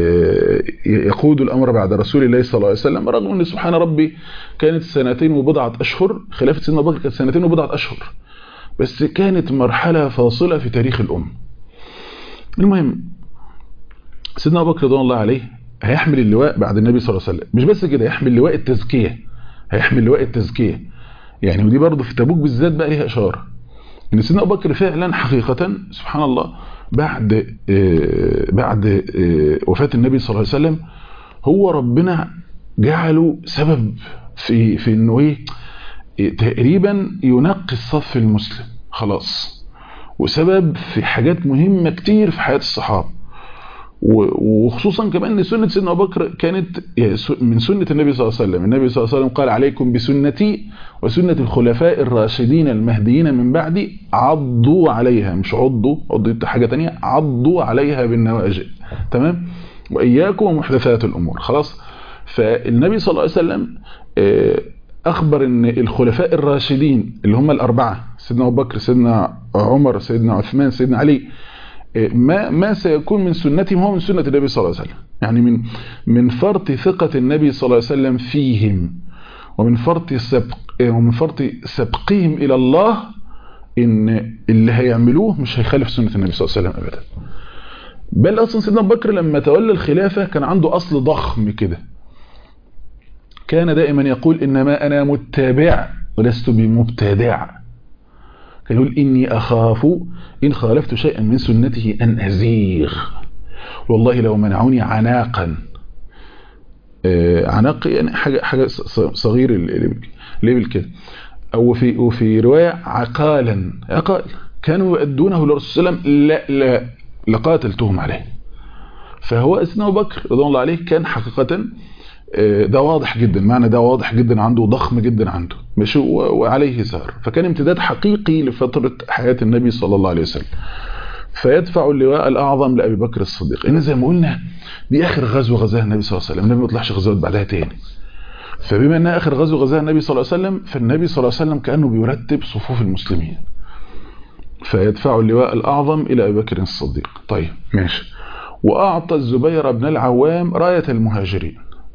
يقود الامر بعد رسول الله صلى الله عليه وسلم رغم ان سبحان ربي كانت سنتين وبضعة اشهر خلافة سيدنا ابو بكر كانت سنتين وبضعة اشهر بس كانت مرحلة فاصلة في تاريخ الامة المهم سيدنا ابو بكر رضوان الله عليه هيحمل اللواء بعد النبي صلى الله عليه وسلم مش بس كده هيحمل لواء التزكية هيحمل لواء التزكية يعني ودي برضه في تبوك بالذات بقى ليها اشاره ان سيدنا ابو بكر فعلا حقيقه سبحان الله بعد بعد وفاه النبي صلى الله عليه وسلم هو ربنا جعله سبب في في انه ايه تقريبا ينقي الصف المسلم خلاص وسبب في حاجات مهمه كتير في حياه الصحابه وخصوصا كمان ان سنه سيدنا ابو بكر كانت من سنه النبي صلى الله عليه وسلم النبي صلى الله عليه وسلم قال عليكم بسنتي وسنه الخلفاء الراشدين المهديين من بعدي عضوا عليها مش عضوا عضوا حاجه ثانيه عضوا عليها بالنواجذ تمام واياكم ومحدثات الامور خلاص فالنبي صلى الله عليه وسلم اخبر ان الخلفاء الراشدين اللي هم الاربعه سيدنا ابو بكر سيدنا عمر سيدنا عثمان سيدنا علي ما ما سيكون من سنتهم هو من سنة النبي صلى الله عليه وسلم يعني من من فرط ثقة النبي صلى الله عليه وسلم فيهم ومن فرط سبق ومن فرط سبقهم إلى الله إن اللي هيعملوه مش هيخالف سنة النبي صلى الله عليه وسلم أبدا بل أصلا سيدنا أبو بكر لما تولى الخلافة كان عنده أصل ضخم كده كان دائما يقول إنما أنا متابع ولست بمبتدع كان يقول إني أخاف إن خالفت شيئا من سنته أن أزيغ والله لو منعوني عناقا عناق يعني حاجة, حاجة صغير ليبل كده أو في, وفي رواية عقالا عقال كانوا يؤدونه للرسول صلى الله عليه وسلم لا لا لقاتلتهم عليه فهو اسمه ابو بكر رضوان الله عليه كان حقيقة ده واضح جدا معنى ده واضح جدا عنده ضخم جدا عنده مش وعليه ثار فكان امتداد حقيقي لفترة حياة النبي صلى الله عليه وسلم فيدفع اللواء الأعظم لأبي بكر الصديق إن زي ما قلنا دي آخر غزوة غزاها النبي صلى الله عليه وسلم النبي ما طلعش غزوات بعدها تاني فبما أنها آخر غزوة غزاها النبي صلى الله عليه وسلم فالنبي صلى الله عليه وسلم كأنه بيرتب صفوف المسلمين فيدفع اللواء الأعظم إلى أبي بكر الصديق طيب ماشي وأعطى الزبير بن العوام راية المهاجرين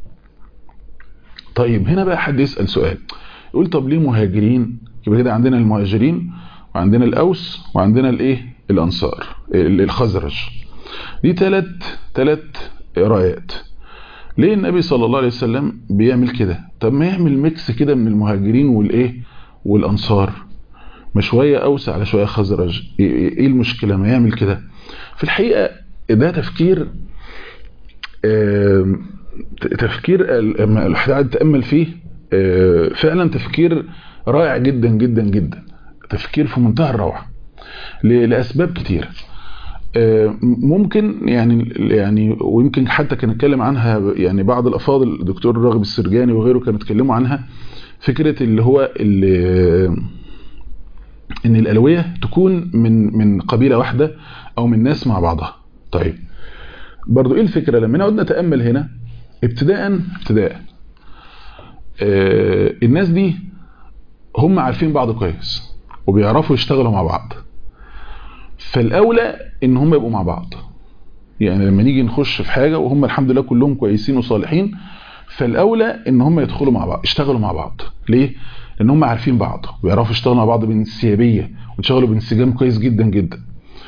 طيب هنا بقى حد يسأل سؤال يقول طب ليه مهاجرين يبقى كده عندنا المهاجرين وعندنا الأوس وعندنا الايه الأنصار الخزرج دي ثلاث ثلاث رايات ليه النبي صلى الله عليه وسلم بيعمل كده طب ما يعمل ميكس كده من المهاجرين والايه والأنصار ما شوية أوس على شوية خزرج ايه المشكلة ما يعمل كده في الحقيقة ده تفكير تفكير لما الواحد قاعد يتامل فيه فعلا تفكير رائع جدا جدا جدا تفكير في منتهى الروعه لاسباب كتيره ممكن يعني يعني ويمكن حتى كان اتكلم عنها يعني بعض الافاضل الدكتور راغب السرجاني وغيره كانوا اتكلموا عنها فكره اللي هو اللي ان الالويه تكون من من قبيله واحده او من ناس مع بعضها طيب برضو ايه الفكره لما نقعد نتامل هنا ابتداء ابتداء آه الناس دي هم عارفين بعض كويس وبيعرفوا يشتغلوا مع بعض فالاولى ان هم يبقوا مع بعض يعني لما نيجي نخش في حاجه وهم الحمد لله كلهم كويسين وصالحين فالاولى ان هم يدخلوا مع بعض يشتغلوا مع بعض ليه لان هم عارفين بعض ويعرفوا يشتغلوا مع بعض بانسيابيه ويشتغلوا بانسجام كويس جدا جدا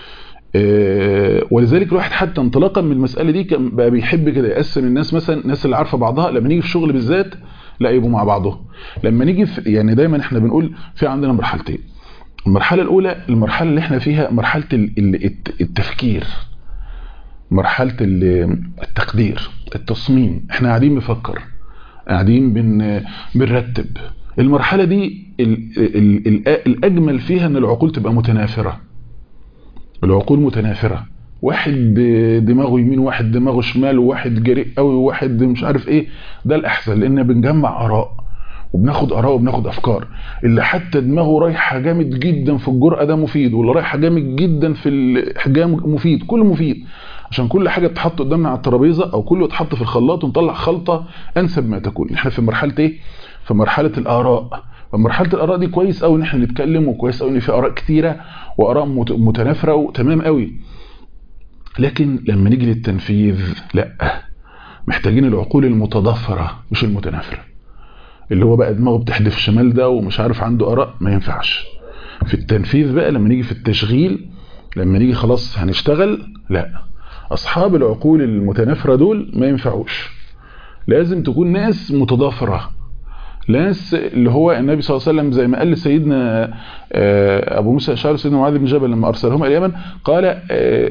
ولذلك الواحد حتى انطلاقا من المساله دي كان بقى بيحب كده يقسم الناس مثلا الناس اللي عارفه بعضها لما نيجي في الشغل بالذات لا يبقوا مع بعضهم لما نيجي في يعني دايما احنا بنقول في عندنا مرحلتين المرحله الاولى المرحله اللي احنا فيها مرحله التفكير مرحله التقدير التصميم احنا قاعدين بنفكر قاعدين بن بنرتب المرحله دي ال ال ال الاجمل فيها ان العقول تبقى متنافره العقول متنافرة واحد دماغه يمين واحد دماغه شمال وواحد جريء قوي وواحد مش عارف ايه ده الاحسن لان بنجمع اراء وبناخد اراء وبناخد افكار اللي حتى دماغه رايحه جامد جدا في الجرأه ده مفيد واللي رايحه جامد جدا في الاحجام مفيد كله مفيد عشان كل حاجه تتحط قدامنا على الترابيزه او كله يتحط في الخلاط ونطلع خلطه انسب ما تكون احنا في مرحله ايه في مرحله الاراء فمرحله الاراء دي كويس قوي ان احنا نتكلم وكويس قوي ان في اراء كتيره واراء متنافره وتمام قوي لكن لما نيجي للتنفيذ لا محتاجين العقول المتضافره مش المتنافره اللي هو بقى دماغه بتحدف شمال ده ومش عارف عنده اراء ما ينفعش في التنفيذ بقى لما نيجي في التشغيل لما نيجي خلاص هنشتغل لا اصحاب العقول المتنافره دول ما ينفعوش لازم تكون ناس متضافره ناس اللي هو النبي صلى الله عليه وسلم زي ما قال لسيدنا ابو موسى الاشعري سيدنا معاذ بن جبل لما ارسلهم الى اليمن قال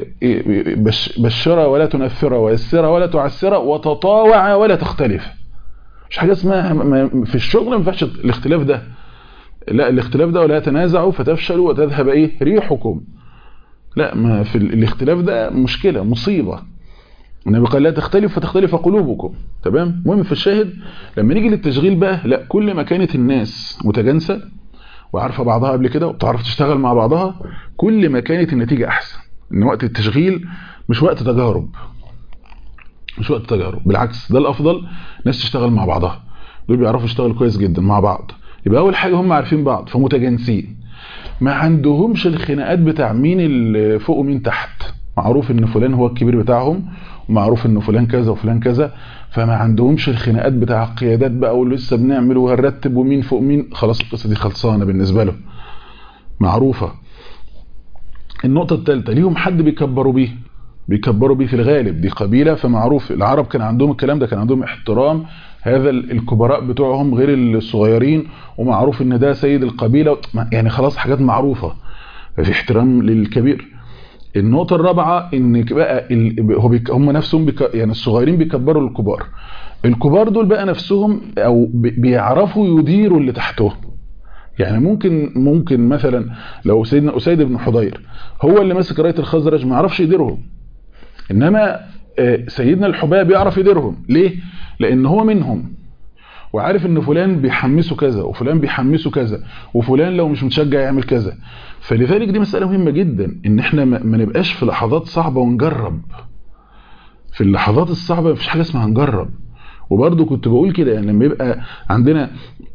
بشر ولا تنفر ويسر ولا تعسر وتطاوع ولا تختلف مش حاجه اسمها في الشغل ما ينفعش الاختلاف ده لا الاختلاف ده ولا تنازعوا فتفشلوا وتذهب ايه ريحكم لا ما في الاختلاف ده مشكله مصيبه النبي قال لا تختلف فتختلف قلوبكم تمام المهم في الشاهد لما نيجي للتشغيل بقى لا كل ما كانت الناس متجانسه وعارفه بعضها قبل كده وبتعرف تشتغل مع بعضها كل ما كانت النتيجه احسن ان وقت التشغيل مش وقت تجارب مش وقت تجارب بالعكس ده الافضل ناس تشتغل مع بعضها دول بيعرفوا يشتغلوا كويس جدا مع بعض يبقى اول حاجه هم عارفين بعض فمتجانسين ما عندهمش الخناقات بتاع مين اللي فوق ومين تحت معروف ان فلان هو الكبير بتاعهم ومعروف ان فلان كذا وفلان كذا فما عندهمش الخناقات بتاع القيادات بقى ولسه بنعمل وهنرتب ومين فوق مين خلاص القصه دي خلصانه بالنسبه له معروفه النقطه الثالثه ليهم حد بيكبروا بيه بيكبروا بيه في الغالب دي قبيله فمعروف العرب كان عندهم الكلام ده كان عندهم احترام هذا الكبراء بتوعهم غير الصغيرين ومعروف ان ده سيد القبيله يعني خلاص حاجات معروفه ففي احترام للكبير النقطة الرابعة ان بقى هو بيك هم نفسهم بيك يعني الصغيرين بيكبروا الكبار الكبار دول بقى نفسهم او بيعرفوا يديروا اللي تحتهم يعني ممكن ممكن مثلا لو سيدنا اسيد بن حضير هو اللي ماسك رايه الخزرج ما يعرفش يديرهم انما سيدنا الحباب يعرف يديرهم ليه لان هو منهم وعارف ان فلان بيحمسه كذا وفلان بيحمسه كذا وفلان لو مش متشجع يعمل كذا فلذلك دي مسألة مهمة جدا ان احنا ما نبقاش في لحظات صعبة ونجرب في اللحظات الصعبة مفيش حاجة اسمها نجرب وبرضه كنت بقول كده يعني لما يبقى عندنا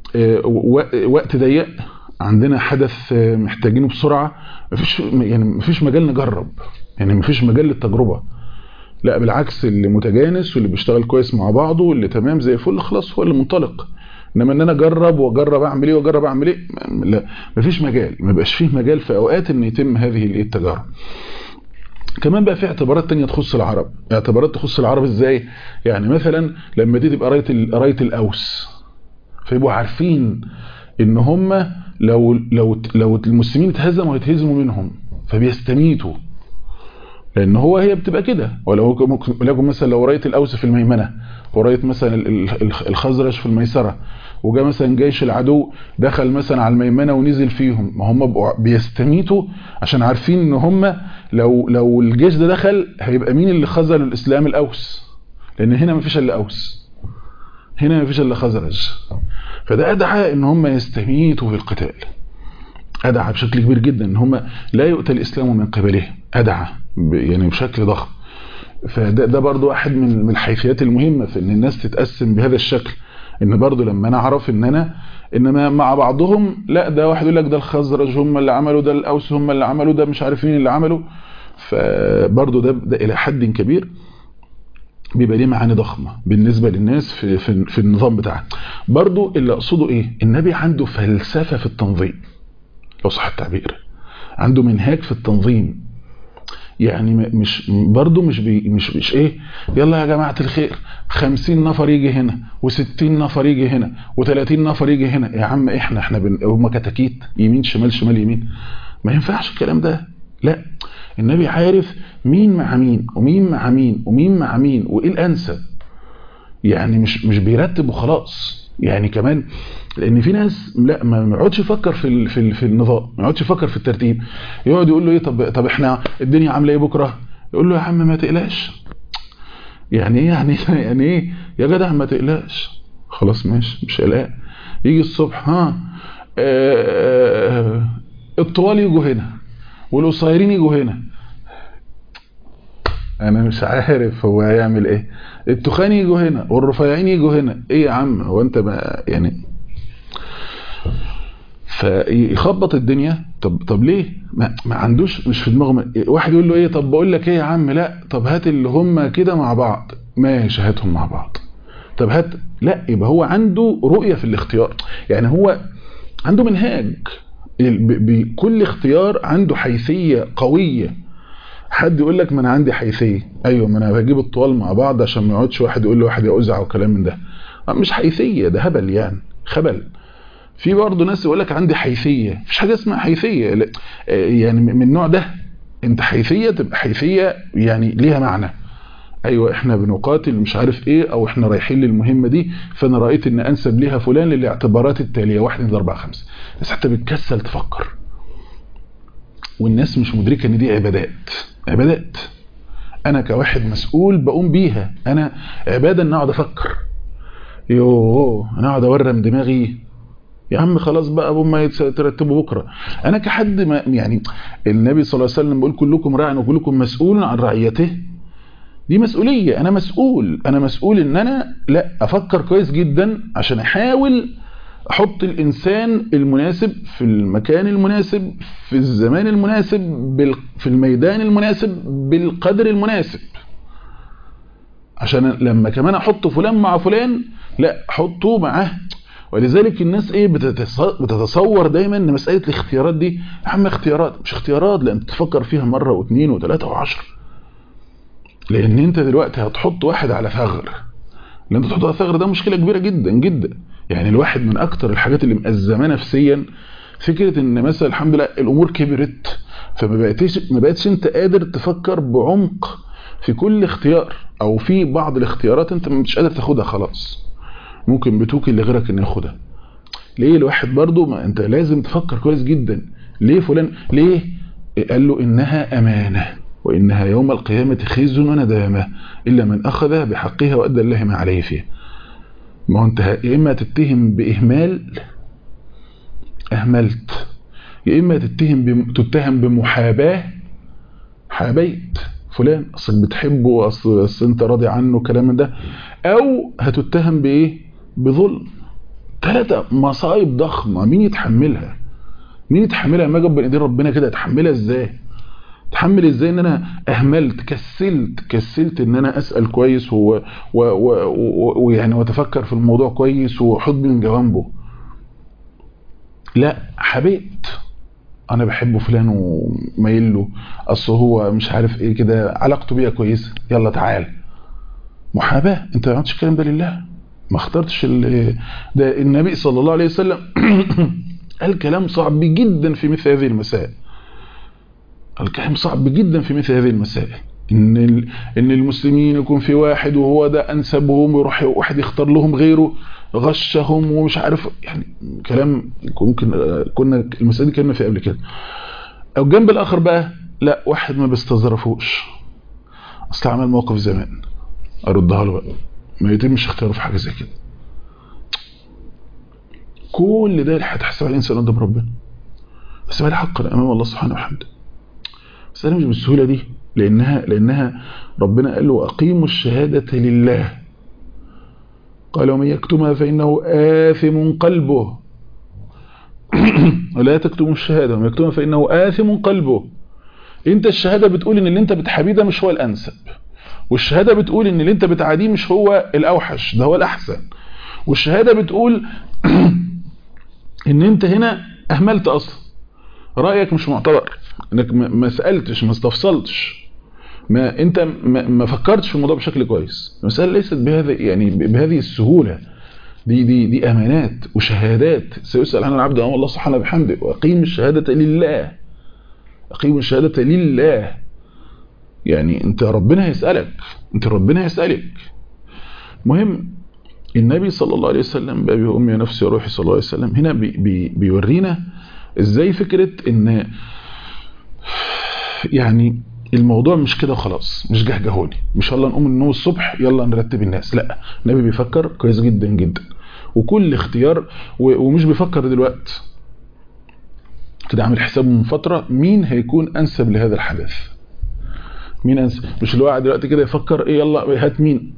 وقت ضيق عندنا حدث محتاجينه بسرعة مفيش يعني مفيش مجال نجرب يعني مفيش مجال للتجربة لا بالعكس اللي متجانس واللي بيشتغل كويس مع بعضه واللي تمام زي الفل خلاص هو اللي منطلق انما ان انا اجرب واجرب اعمل ايه واجرب اعمل ايه لا مفيش مجال ما بيبقاش فيه مجال في اوقات ان يتم هذه الايه التجارب كمان بقى في اعتبارات تانية تخص العرب اعتبارات تخص العرب ازاي يعني مثلا لما دي تبقى رايه رايه الاوس فيبقوا عارفين ان هم لو لو لو المسلمين اتهزموا هيتهزموا منهم فبيستميتوا لان هو هي بتبقى كده ولو لكم مثلا لو رايه الاوس في الميمنه ورايه مثلا الخزرج في الميسره وجاء مثلا جيش العدو دخل مثلا على الميمنه ونزل فيهم ما هم بيستميتوا عشان عارفين ان هم لو لو الجيش ده دخل هيبقى مين اللي خذل الاسلام الاوس لان هنا مفيش الا اوس هنا مفيش الا خزرج فده ادعى ان هم يستميتوا في القتال ادعى بشكل كبير جدا ان هم لا يؤتى الاسلام من قبلهم ادعى يعني بشكل ضخم فده ده برضو واحد من الحيثيات المهمة في ان الناس تتقسم بهذا الشكل ان برضو لما انا اعرف ان انا انما مع بعضهم لا ده واحد يقول لك ده الخزرج هم اللي عملوا ده الاوس هم اللي عملوا ده مش عارف مين اللي عملوا فبرضو ده, ده الى حد كبير بيبقى ليه معاني ضخمة بالنسبة للناس في, في, في النظام بتاعه برضو اللي اقصده ايه النبي عنده فلسفة في التنظيم لو صح التعبير عنده منهاج في التنظيم يعني مش برضه مش بي مش مش ايه يلا يا جماعه الخير 50 نفر يجي هنا و60 نفر يجي هنا و30 نفر يجي هنا يا عم احنا احنا بن... هم كتاكيت يمين شمال شمال يمين ما ينفعش الكلام ده لا النبي عارف مين مع مين ومين مع مين ومين مع مين وايه الانسب يعني مش مش بيرتب وخلاص يعني كمان لان في ناس لا ما يقعدش يفكر في في في النظام ما يقعدش يفكر في الترتيب يقعد يقول له ايه طب طب احنا الدنيا عامله ايه بكره يقول له يا عم ما تقلقش يعني ايه يعني يعني ايه يا جدع ما تقلقش خلاص ماشي مش قلقان يجي الصبح ها آه الطوال يجوا هنا والقصيرين يجوا هنا انا مش عارف هو هيعمل ايه التخان يجوا هنا والرفيعين يجوا هنا ايه يا عم هو انت ما يعني فيخبط الدنيا طب طب ليه ما, ما عندوش مش في دماغه واحد يقول له ايه طب بقول لك ايه يا عم لا طب هات اللي هم كده مع بعض ماشي هاتهم مع بعض طب هات لا يبقى هو عنده رؤية في الاختيار يعني هو عنده منهاج بكل اختيار عنده حيثية قوية حد يقول لك ما انا عندي حيثيه ايوه ما انا بجيب الطوال مع بعض عشان ما يقعدش واحد يقول لواحد يا ازع وكلام من ده مش حيثيه ده هبل يعني خبل في برضه ناس يقول لك عندي حيثيه مفيش حاجه اسمها حيثيه يعني من النوع ده انت حيثيه تبقى حيثيه يعني ليها معنى ايوه احنا بنقاتل مش عارف ايه او احنا رايحين للمهمه دي فانا رايت ان انسب ليها فلان للاعتبارات التاليه 1 2 4 5 بس حتى بتكسل تفكر والناس مش مدركه ان دي عبادات عبادات انا كواحد مسؤول بقوم بيها انا عباده ان اقعد افكر يوه انا اقعد اورم دماغي يا عم خلاص بقى ابو ما يترتبوا بكره انا كحد ما يعني النبي صلى الله عليه وسلم بيقول كلكم راع وكلكم مسؤول عن رعيته دي مسؤوليه انا مسؤول انا مسؤول ان انا لا افكر كويس جدا عشان احاول احط الانسان المناسب في المكان المناسب في الزمان المناسب في الميدان المناسب بالقدر المناسب عشان لما كمان احط فلان مع فلان لا احطه معاه ولذلك الناس ايه بتتصور دايما ان مساله الاختيارات دي يا عم اختيارات مش اختيارات لان تفكر فيها مره واثنين وثلاثه وعشر لان انت دلوقتي هتحط واحد على ثغر اللي انت تحطه على ثغر ده مشكله كبيره جدا جدا يعني الواحد من اكتر الحاجات اللي مأزمه نفسيا فكره ان مثلا الحمد لله الامور كبرت فما بقتش ما بقتش انت قادر تفكر بعمق في كل اختيار او في بعض الاختيارات انت مش قادر تاخدها خلاص ممكن بتوكل لغيرك انه ياخدها ليه الواحد برضو ما انت لازم تفكر كويس جدا ليه فلان ليه قال له انها امانه وانها يوم القيامه خزي وندامه الا من اخذ بحقها وادى الله ما عليه فيها ما هو انت يا اما تتهم باهمال اهملت يا اما تتهم بم... تتهم بمحاباه حابيت فلان اصل بتحبه اصل, أصل انت راضي عنه كلام من ده او هتتهم بايه بظلم ثلاثه مصايب ضخمه مين يتحملها مين يتحملها لما اجي بين ايدين ربنا كده اتحملها ازاي تحمل ازاي ان انا اهملت كسلت كسلت ان انا اسال كويس ويعني واتفكر في الموضوع كويس واحط من جوانبه لا حبيت انا بحبه فلان ومايل له اصل هو مش عارف ايه كده علاقته بيا كويسه يلا تعال محاباه انت ما عملتش الكلام ده لله ما اخترتش ده النبي صلى الله عليه وسلم قال كلام صعب جدا في مثل هذه المسائل الكلام صعب جدا في مثل هذه المسائل ان ان المسلمين يكون في واحد وهو ده انسبهم ويروح واحد يختار لهم غيره غشهم ومش عارف يعني كلام ممكن كنا المسائل دي كنا فيها قبل كده او الجنب الاخر بقى لا واحد ما بيستظرفوش اصل عمل موقف زمان اردها له بقى ما يتمش اختياره في حاجه زي كده كل ده هتحسب على الانسان قدام ربنا بس عليه حقا امام الله سبحانه وبحمده بس انا مش بالسهوله دي لانها لانها ربنا قال له اقيموا الشهاده لله قال ومن يكتمها فانه آثم قلبه ولا تكتموا الشهاده ومن يكتمها فانه آثم قلبه انت الشهاده بتقول ان اللي انت بتحابيه ده مش هو الانسب والشهاده بتقول ان اللي انت بتعاديه مش هو الاوحش ده هو الاحسن والشهاده بتقول ان انت هنا اهملت اصلا رايك مش معتبر انك ما سالتش ما استفصلتش ما انت ما, ما فكرتش في الموضوع بشكل كويس المساله ليست بهذا يعني بهذه السهوله دي دي دي امانات وشهادات سيسال عنها العبد امام الله سبحانه وبحمده واقيم الشهاده لله اقيم الشهاده لله يعني انت ربنا هيسالك انت ربنا هيسالك مهم النبي صلى الله عليه وسلم بابي وامي ونفسي وروحي صلى الله عليه وسلم هنا بي بي بيورينا ازاي فكره ان يعني الموضوع مش كده خلاص مش جهجهوني مش يلا نقوم النوم الصبح يلا نرتب الناس لا النبي بيفكر كويس جدا جدا وكل اختيار ومش بيفكر دلوقتي كده عامل حسابه من فتره مين هيكون انسب لهذا الحدث مين انسب مش اللي قاعد دلوقتي كده يفكر ايه يلا هات مين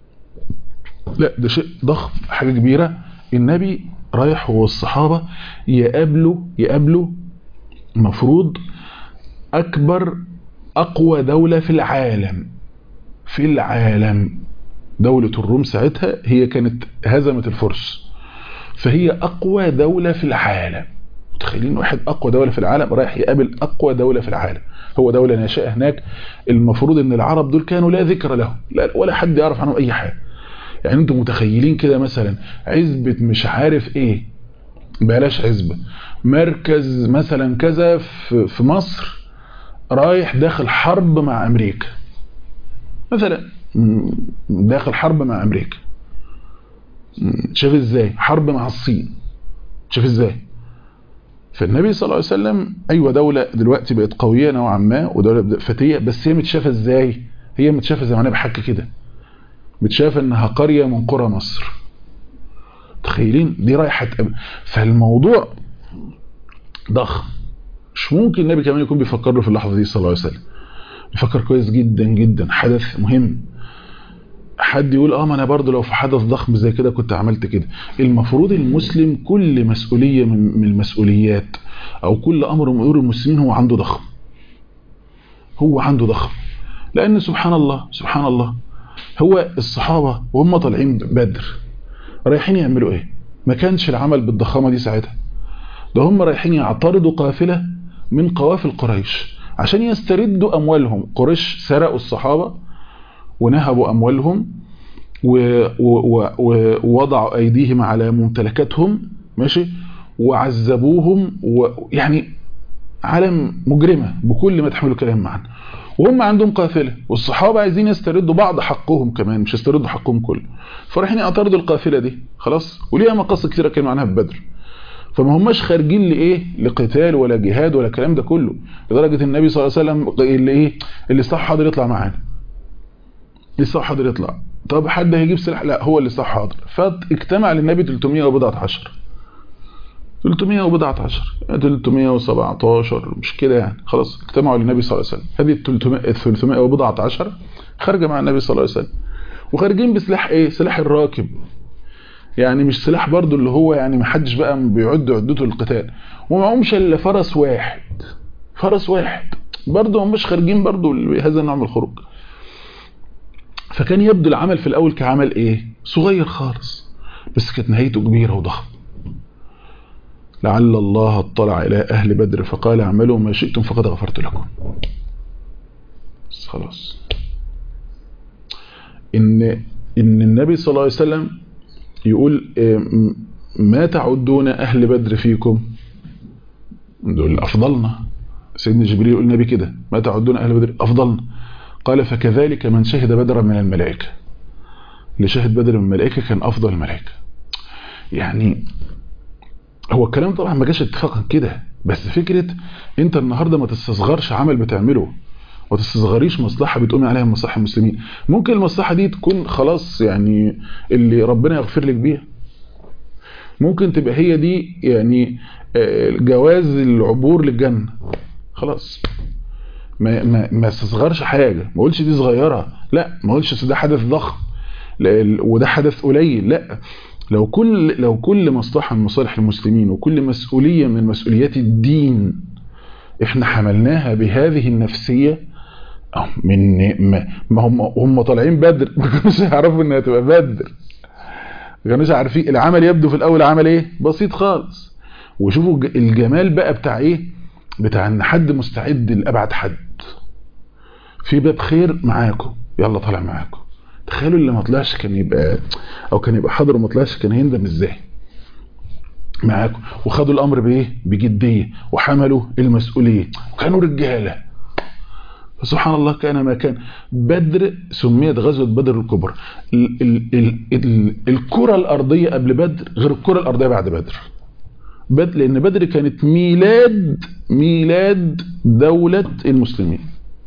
لا ده شيء ضخم حاجه كبيره النبي رايح هو الصحابه يقابلوا يقابلوا المفروض اكبر اقوى دولة في العالم في العالم دولة الروم ساعتها هي كانت هزمت الفرس فهي اقوى دولة في العالم متخيلين واحد اقوى دولة في العالم رايح يقابل اقوى دولة في العالم هو دولة ناشئة هناك المفروض ان العرب دول كانوا لا ذكر لهم لا ولا حد يعرف عنهم اي حاجة يعني انتم متخيلين كده مثلا عزبة مش عارف ايه بلاش عزبة مركز مثلا كذا في مصر رايح داخل حرب مع امريكا مثلا داخل حرب مع امريكا شايف ازاي حرب مع الصين شايف ازاي فالنبي صلى الله عليه وسلم ايوه دولة دلوقتي بقت قوية نوعا ما ودولة فتية بس هي متشافة ازاي هي متشافة زي ما انا بحكي كده متشافة انها قرية من قرى مصر تخيلين دي رايحة تقابل فالموضوع ضخم مش ممكن النبي كمان يكون بيفكر له في اللحظة دي صلى الله عليه وسلم بيفكر كويس جدا جدا حدث مهم حد يقول اه ما انا برضه لو في حدث ضخم زي كده كنت عملت كده المفروض المسلم كل مسؤولية من المسؤوليات او كل امر من امور المسلمين هو عنده ضخم هو عنده ضخم لان سبحان الله سبحان الله هو الصحابة وهم طالعين بدر رايحين يعملوا ايه ما كانش العمل بالضخامة دي ساعتها ده هم رايحين يعترضوا قافلة من قوافل قريش عشان يستردوا أموالهم قريش سرقوا الصحابة ونهبوا أموالهم ووضعوا أيديهم على ممتلكاتهم ماشي وعذبوهم ويعني عالم مجرمة بكل ما تحمله كلام معنا وهم عندهم قافلة والصحابة عايزين يستردوا بعض حقهم كمان مش يستردوا حقهم كله فرايحين يعترضوا القافلة دي خلاص وليها مقاصد كثيرة كانوا عنها في بدر فما هماش خارجين لايه لقتال ولا جهاد ولا الكلام ده كله لدرجه النبي صلى الله عليه وسلم اللي ايه اللي صح حاضر يطلع معانا اللي صح حاضر يطلع طب حد هيجيب سلاح لا هو اللي صح حاضر فاجتمع للنبي 300 وبضعه عشر 300 وبضعه عشر 317 مش كده يعني خلاص اجتمعوا للنبي صلى الله عليه وسلم هذه 300 300 وبضعه عشر خارجه مع النبي صلى الله عليه وسلم وخارجين بسلاح ايه سلاح الراكب يعني مش سلاح برضو اللي هو يعني ما حدش بقى بيعد عدته للقتال ومعهمش الا فرس واحد فرس واحد برضو هم مش خارجين برضو بهذا النوع من الخروج فكان يبدو العمل في الاول كعمل ايه صغير خالص بس كانت نهايته كبيره وضخمه لعل الله اطلع الى اهل بدر فقال اعملوا ما شئتم فقد غفرت لكم بس خلاص ان ان النبي صلى الله عليه وسلم يقول ما تعدون أهل بدر فيكم دول أفضلنا سيدنا جبريل يقول النبي كده ما تعدون أهل بدر أفضلنا قال فكذلك من شهد بدرا من الملائكة اللي شهد بدر من الملائكة كان أفضل الملائكة يعني هو الكلام طبعا ما جاش اتفاقا كده بس فكرة انت النهاردة ما تستصغرش عمل بتعمله وما تستصغريش مصلحة بتقومي عليها مصلحة المسلمين ممكن المصلحة دي تكون خلاص يعني اللي ربنا يغفر لك بيها ممكن تبقى هي دي يعني جواز العبور للجنة خلاص ما ما ما استصغرش حاجة ما اقولش دي صغيرة لا ما اقولش ده حدث ضخم وده حدث قليل لا لو كل لو كل مصلحة من مصالح المسلمين وكل مسؤولية من مسؤوليات الدين احنا حملناها بهذه النفسية من ما هم هم طالعين بدر ما كانوش يعرفوا انها تبقى بدر ما كانوش عارفين العمل يبدو في الاول عمل ايه بسيط خالص وشوفوا الجمال بقى بتاع ايه بتاع ان حد مستعد لابعد حد في باب خير معاكم يلا طالع معاكم تخيلوا اللي ما طلعش كان يبقى او كان يبقى حاضر وما طلعش كان هيندم ازاي معاكم وخدوا الامر بايه بجديه وحملوا المسؤوليه وكانوا رجاله فسبحان الله كان ما كان بدر سميت غزوه بدر الكبرى ال ال ال ال الكره الارضيه قبل بدر غير الكره الارضيه بعد بدر بدر لان بدر كانت ميلاد ميلاد دوله المسلمين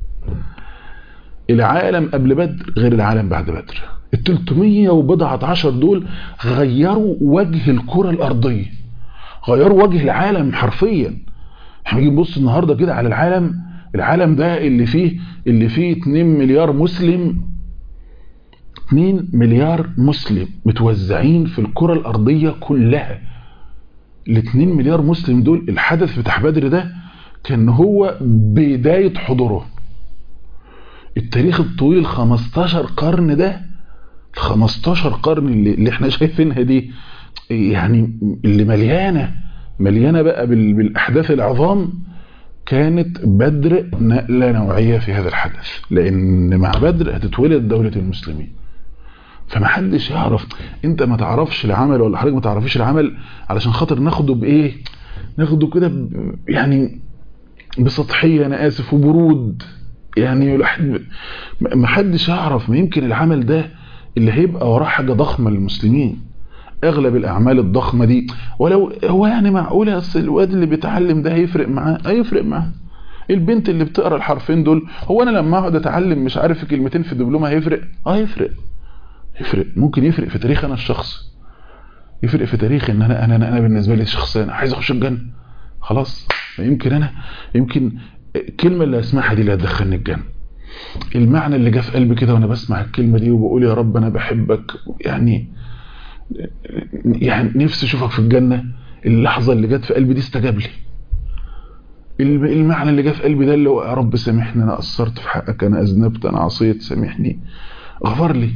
العالم قبل بدر غير العالم بعد بدر ال 300 وبضعة عشر دول غيروا وجه الكرة الأرضية غيروا وجه العالم حرفيا احنا نيجي نبص النهاردة كده على العالم العالم ده اللي فيه اللي فيه 2 مليار مسلم 2 مليار مسلم متوزعين في الكرة الأرضية كلها ال 2 مليار مسلم دول الحدث بتاع بدر ده كان هو بداية حضوره التاريخ الطويل 15 قرن ده 15 قرن اللي, اللي احنا شايفينها دي يعني اللي مليانة مليانة بقى بالأحداث العظام كانت بدر نقلة نوعية في هذا الحدث لأن مع بدر هتتولد دولة المسلمين فما حدش يعرف انت ما تعرفش العمل ولا حضرتك ما تعرفيش العمل علشان خاطر ناخده بايه ناخده كده يعني بسطحية انا اسف وبرود يعني ما حدش يعرف ما يمكن العمل ده اللي هيبقى وراه حاجة ضخمة للمسلمين اغلب الاعمال الضخمة دي ولو هو يعني معقولة اصل الواد اللي بيتعلم ده هيفرق معاه هيفرق معاه البنت اللي بتقرا الحرفين دول هو انا لما اقعد اتعلم مش عارف كلمتين في دبلومه هيفرق اه هيفرق يفرق ممكن يفرق في تاريخ انا الشخصي يفرق في تاريخ ان انا انا انا بالنسبه لي شخصيا عايز اخش الجنه خلاص يمكن انا يمكن الكلمه اللي اسمعها دي اللي هتدخلني الجنه المعنى اللي جه في قلبي كده وانا بسمع الكلمه دي وبقول يا رب انا بحبك يعني يعني نفسي اشوفك في الجنه اللحظه اللي جت في قلبي دي استجاب لي المعنى اللي جه في قلبي ده اللي هو يا رب سامحني انا قصرت في حقك انا اذنبت انا عصيت سامحني غفر لي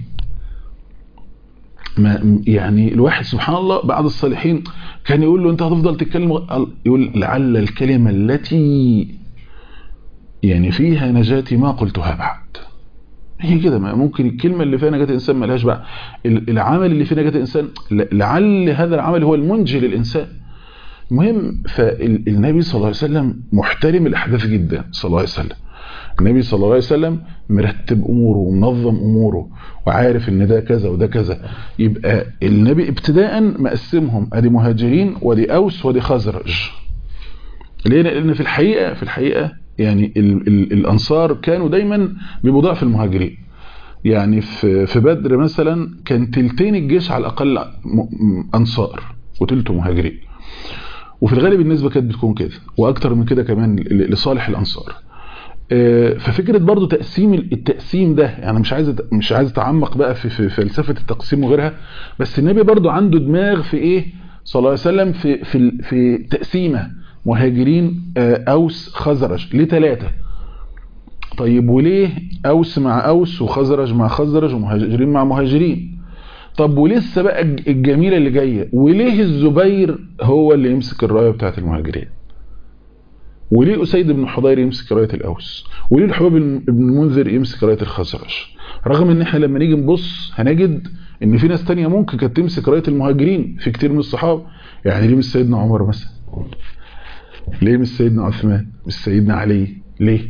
ما يعني الواحد سبحان الله بعد الصالحين كان يقول له انت هتفضل تتكلم يقول لعل الكلمة التي يعني فيها نجاتي ما قلتها بعد هي كده ما ممكن الكلمة اللي فيها نجاة الإنسان ما لهاش بقى العمل اللي فيه نجاة الإنسان لعل هذا العمل هو المنجي للإنسان المهم فالنبي صلى الله عليه وسلم محترم الأحداث جدا صلى الله عليه وسلم النبي صلى الله عليه وسلم مرتب اموره ومنظم اموره وعارف ان ده كذا وده كذا يبقى النبي ابتداء مقسمهم ادي مهاجرين ودي اوس ودي خزرج ليه لان في الحقيقه في الحقيقه يعني ال ال الانصار كانوا دايما بيبقوا ضعف المهاجرين يعني في في بدر مثلا كان تلتين الجيش على الاقل انصار وتلته مهاجرين وفي الغالب النسبه كانت بتكون كده واكتر من كده كمان لصالح الانصار ففكره برضو تقسيم التقسيم ده يعني مش عايز مش عايز اتعمق بقى في, في فلسفه التقسيم وغيرها بس النبي برضو عنده دماغ في ايه صلى الله عليه وسلم في في في تقسيمه مهاجرين اوس خزرج لثلاثه طيب وليه اوس مع اوس وخزرج مع خزرج ومهاجرين مع مهاجرين طب ولسه بقى الجميله اللي جايه وليه الزبير هو اللي يمسك الرايه بتاعه المهاجرين وليه أسيد بن حضير يمسك راية الأوس وليه الحباب بن المنذر يمسك راية الخزرج رغم ان احنا لما نيجي نبص هنجد ان في ناس تانية ممكن كانت تمسك راية المهاجرين في كتير من الصحابة يعني ليه مش سيدنا عمر مثلا ليه مش سيدنا عثمان مش سيدنا علي ليه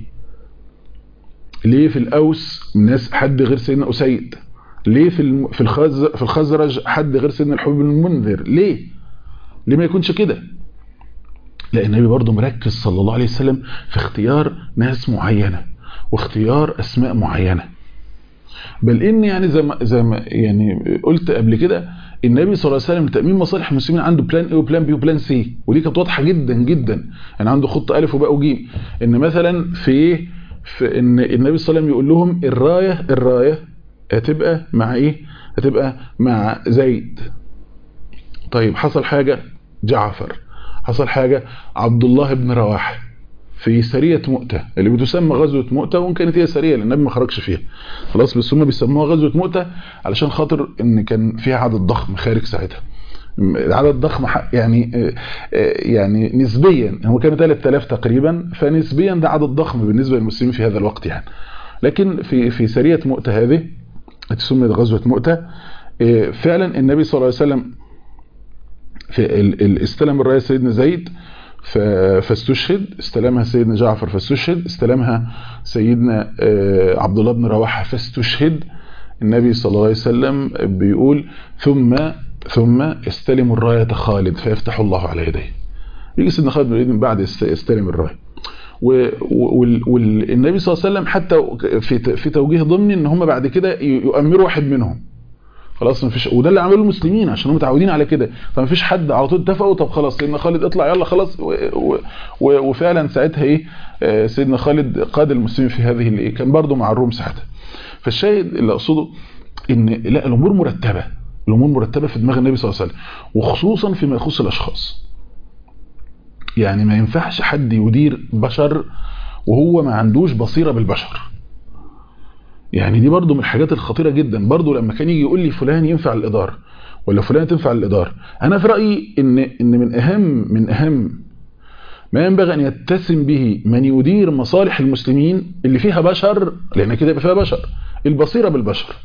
ليه في الأوس ناس حد غير سيدنا أسيد ليه في في في الخزرج حد غير سيدنا الحباب بن المنذر ليه ليه ما يكونش كده لأن النبي برضه مركز صلى الله عليه وسلم في اختيار ناس معينة واختيار أسماء معينة بل إن يعني زي ما, زي ما يعني قلت قبل كده النبي صلى الله عليه وسلم لتأمين مصالح المسلمين عنده بلان ايه وبلان بي وبلان سي ودي كانت واضحة جدا جدا يعني عنده خطة ألف وباء وجيم إن مثلا في في إن النبي صلى الله عليه وسلم يقول لهم الراية الراية هتبقى مع إيه؟ هتبقى مع زيد طيب حصل حاجة جعفر حصل حاجة عبد الله بن رواحه في سرية مؤتة اللي بتسمى غزوة مؤتة وان كانت هي سرية لان النبي ما خرجش فيها خلاص بس هم بيسموها غزوة مؤتة علشان خاطر ان كان فيها عدد ضخم خارج ساعتها عدد ضخم يعني يعني نسبيا هو كان 3000 تقريبا فنسبيا ده عدد ضخم بالنسبة للمسلمين في هذا الوقت يعني لكن في في سرية مؤتة هذه تسمى غزوة مؤتة فعلا النبي صلى الله عليه وسلم في استلم الرايه سيدنا زيد فاستشهد استلمها سيدنا جعفر فاستشهد استلمها سيدنا عبد الله بن رواحه فاستشهد النبي صلى الله عليه وسلم بيقول ثم ثم استلم الرايه خالد فيفتح الله على يديه يجي سيدنا خالد بن الوليد من بعد يستلم الرايه والنبي صلى الله عليه وسلم حتى في في توجيه ضمني ان هم بعد كده يؤمروا واحد منهم خلاص ما فيش وده اللي عمله المسلمين عشان هم متعودين على كده فما فيش حد على طول اتفقوا طب خلاص سيدنا خالد اطلع يلا خلاص و و و وفعلا ساعتها ايه سيدنا خالد قاد المسلمين في هذه اللي كان برضه مع الروم ساعتها فالشاهد اللي اقصده ان لا الامور مرتبه الامور مرتبه في دماغ النبي صلى الله عليه وسلم وخصوصا فيما يخص الاشخاص يعني ما ينفعش حد يدير بشر وهو ما عندوش بصيره بالبشر يعني دي برضو من الحاجات الخطيرة جدا برضو لما كان يجي يقول لي فلان ينفع الإدارة ولا فلان تنفع الإدارة أنا في رأيي إن, إن من أهم من أهم ما ينبغي أن يتسم به من يدير مصالح المسلمين اللي فيها بشر لأن كده يبقى فيها بشر البصيرة بالبشر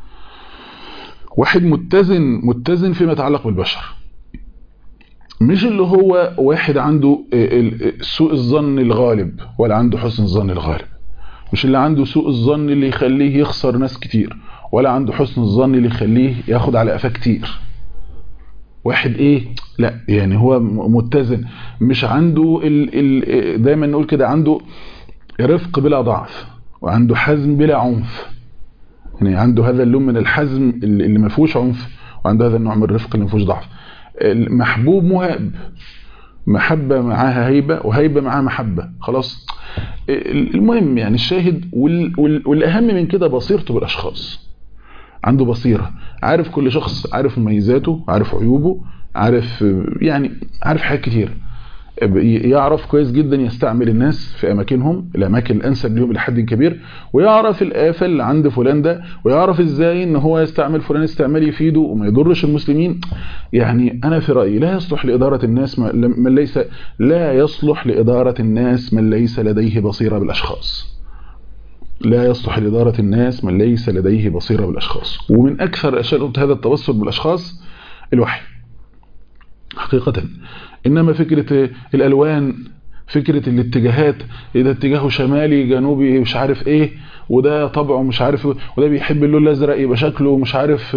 واحد متزن متزن فيما يتعلق بالبشر مش اللي هو واحد عنده سوء الظن الغالب ولا عنده حسن الظن الغالب مش اللي عنده سوء الظن اللي يخليه يخسر ناس كتير ولا عنده حسن الظن اللي يخليه ياخد على قفاه كتير واحد ايه لا يعني هو متزن مش عنده ال ال دايما نقول كده عنده رفق بلا ضعف وعنده حزم بلا عنف يعني عنده هذا اللون من الحزم اللي ما فيهوش عنف وعنده هذا النوع من الرفق اللي ما فيهوش ضعف محبوب مهاب محبة معاها هيبة وهيبة معاها محبة خلاص المهم يعني الشاهد والأهم من كده بصيرته بالأشخاص عنده بصيرة عارف كل شخص عارف مميزاته عارف عيوبه عارف يعني عارف حاجات كتير يعرف كويس جدا يستعمل الناس في أماكنهم الأماكن الأنسب لهم لحد كبير ويعرف الآفة اللي عند فلان ده ويعرف إزاي إن هو يستعمل فلان استعمال يفيده وما يضرش المسلمين يعني أنا في رأيي لا يصلح لإدارة الناس من ليس لا يصلح لإدارة الناس من ليس لديه بصيرة بالأشخاص لا يصلح لإدارة الناس من ليس لديه بصيرة بالأشخاص ومن أكثر أشياء هذا التبصر بالأشخاص الوحي حقيقة إنما فكرة الألوان فكرة الاتجاهات ده اتجاهه شمالي جنوبي مش عارف ايه وده طبعه مش عارف وده بيحب اللون الازرق يبقى شكله مش عارف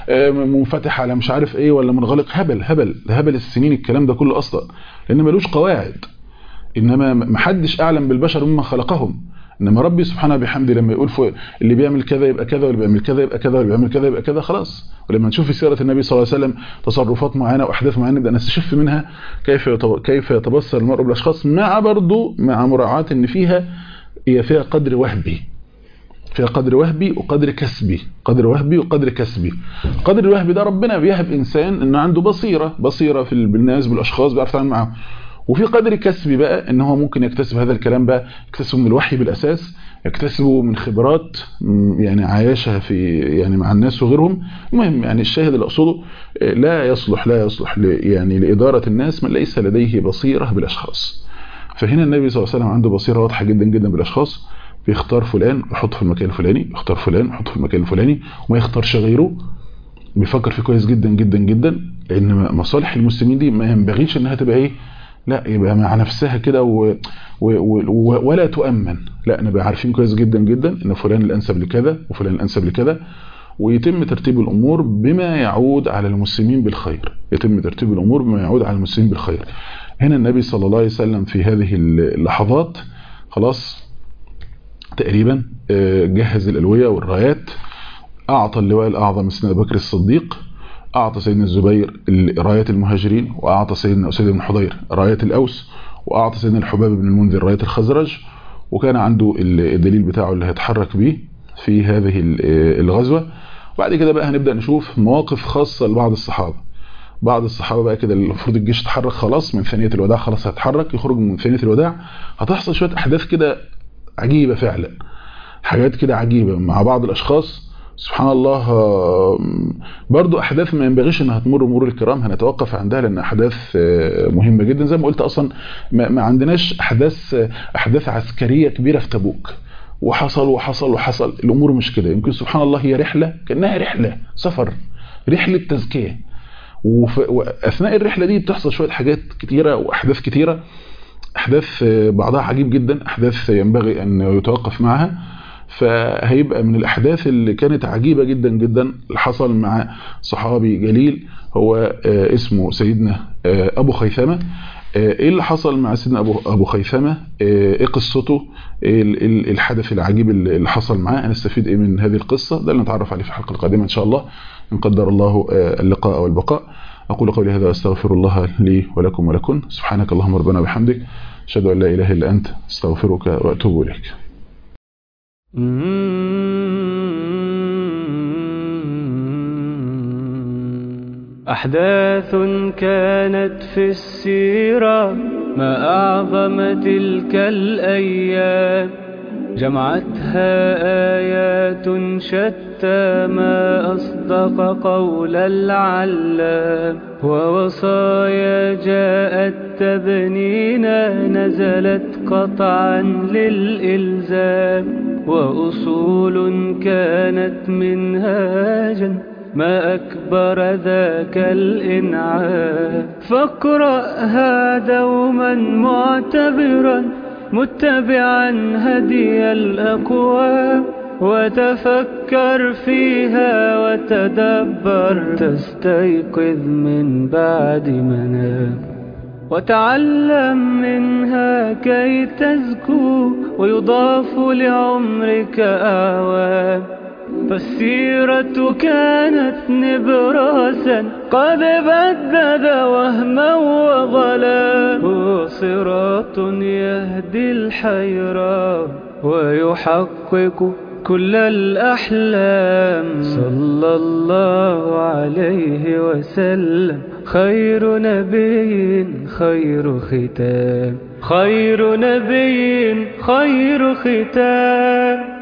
منفتح على مش عارف ايه ولا منغلق هبل هبل ده هبل السنين الكلام ده كله اصلا لان ملوش قواعد انما محدش اعلم بالبشر مما خلقهم انما ربي سبحانه بحمده لما يقول فوق اللي بيعمل كذا يبقى كذا واللي بيعمل كذا يبقى كذا واللي بيعمل كذا يبقى كذا خلاص ولما نشوف في سيره النبي صلى الله عليه وسلم تصرفات معينه واحداث معينه نبدا نستشف منها كيف كيف يتبصر المرء بالاشخاص مع برضه مع مراعاه ان فيها هي فيها قدر وهبي فيها قدر وهبي وقدر كسبي قدر وهبي وقدر كسبي القدر الوهبي ده ربنا بيهب انسان انه عنده بصيره بصيره في بالناس بالاشخاص بيعرف يتعامل معاهم وفي قدر كسبي بقى ان هو ممكن يكتسب هذا الكلام بقى يكتسبه من الوحي بالاساس يكتسبه من خبرات يعني عايشها في يعني مع الناس وغيرهم المهم يعني الشاهد اللي اقصده لا يصلح لا يصلح يعني لاداره الناس من ليس لديه بصيره بالاشخاص فهنا النبي صلى الله عليه وسلم عنده بصيره واضحه جدا جدا بالاشخاص بيختار فلان يحطه في المكان الفلاني يختار فلان يحطه في المكان الفلاني وما يختارش غيره بيفكر فيه كويس جدا جدا جدا لان مصالح المسلمين دي ما ينبغيش انها تبقى ايه لا يبقى مع نفسها كده و... و... و... ولا تؤمن لا نبقى عارفين كويس جدا جدا ان فلان الانسب لكذا وفلان الانسب لكذا ويتم ترتيب الامور بما يعود على المسلمين بالخير يتم ترتيب الامور بما يعود على المسلمين بالخير هنا النبي صلى الله عليه وسلم في هذه اللحظات خلاص تقريبا جهز الالويه والرايات اعطى اللواء الاعظم سيدنا ابو بكر الصديق أعطى سيدنا الزبير رايات المهاجرين وأعطى سيدنا أسيد بن حضير رايات الأوس وأعطى سيدنا الحباب بن المنذر رايات الخزرج وكان عنده الدليل بتاعه اللي هيتحرك به في هذه الغزوة وبعد كده بقى هنبدأ نشوف مواقف خاصة لبعض الصحابة بعض الصحابة بقى كده المفروض الجيش يتحرك خلاص من ثانية الوداع خلاص هيتحرك يخرج من ثانية الوداع هتحصل شوية أحداث كده عجيبة فعلا حاجات كده عجيبة مع بعض الأشخاص سبحان الله برضو احداث ما ينبغيش انها تمر مرور الكرام هنتوقف عندها لان احداث مهمه جدا زي ما قلت اصلا ما عندناش احداث احداث عسكريه كبيره في تبوك وحصل وحصل وحصل الامور مش كده يمكن سبحان الله هي رحله كانها رحله سفر رحله تزكيه واثناء الرحله دي بتحصل شويه حاجات كتيره واحداث كتيره احداث بعضها عجيب جدا احداث ينبغي ان يتوقف معها فهيبقى من الأحداث اللي كانت عجيبة جدا جدا اللي حصل مع صحابي جليل هو اسمه سيدنا أبو خيثمة ايه اللي حصل مع سيدنا ابو ابو خيثمه ايه قصته ايه الحدث العجيب اللي حصل معاه هنستفيد ايه من هذه القصه ده اللي نتعرف عليه في الحلقه القادمه ان شاء الله ان قدر الله اللقاء والبقاء اقول قولي هذا واستغفر الله لي ولكم ولكن سبحانك اللهم ربنا وبحمدك اشهد ان لا اله الا انت استغفرك واتوب اليك أحداث كانت في السيرة ما أعظم تلك الأيام جمعتها آيات شتى ما أصدق قول العلام ووصايا جاءت تبنينا نزلت قطعا للإلزام وأصول كانت منهاجا ما أكبر ذاك الإنعام فاقرأها دوما معتبرا متبعا هدي الأقوام وتفكر فيها وتدبر تستيقظ من بعد منام وتعلم منها كي تزكو ويضاف لعمرك أعوام فالسيرة كانت نبراسا قد بدد وهما وظلا هو صراط يهدي الحيران ويحقق كل الأحلام صلى الله عليه وسلم خير نبي خير ختام خير نبي خير ختام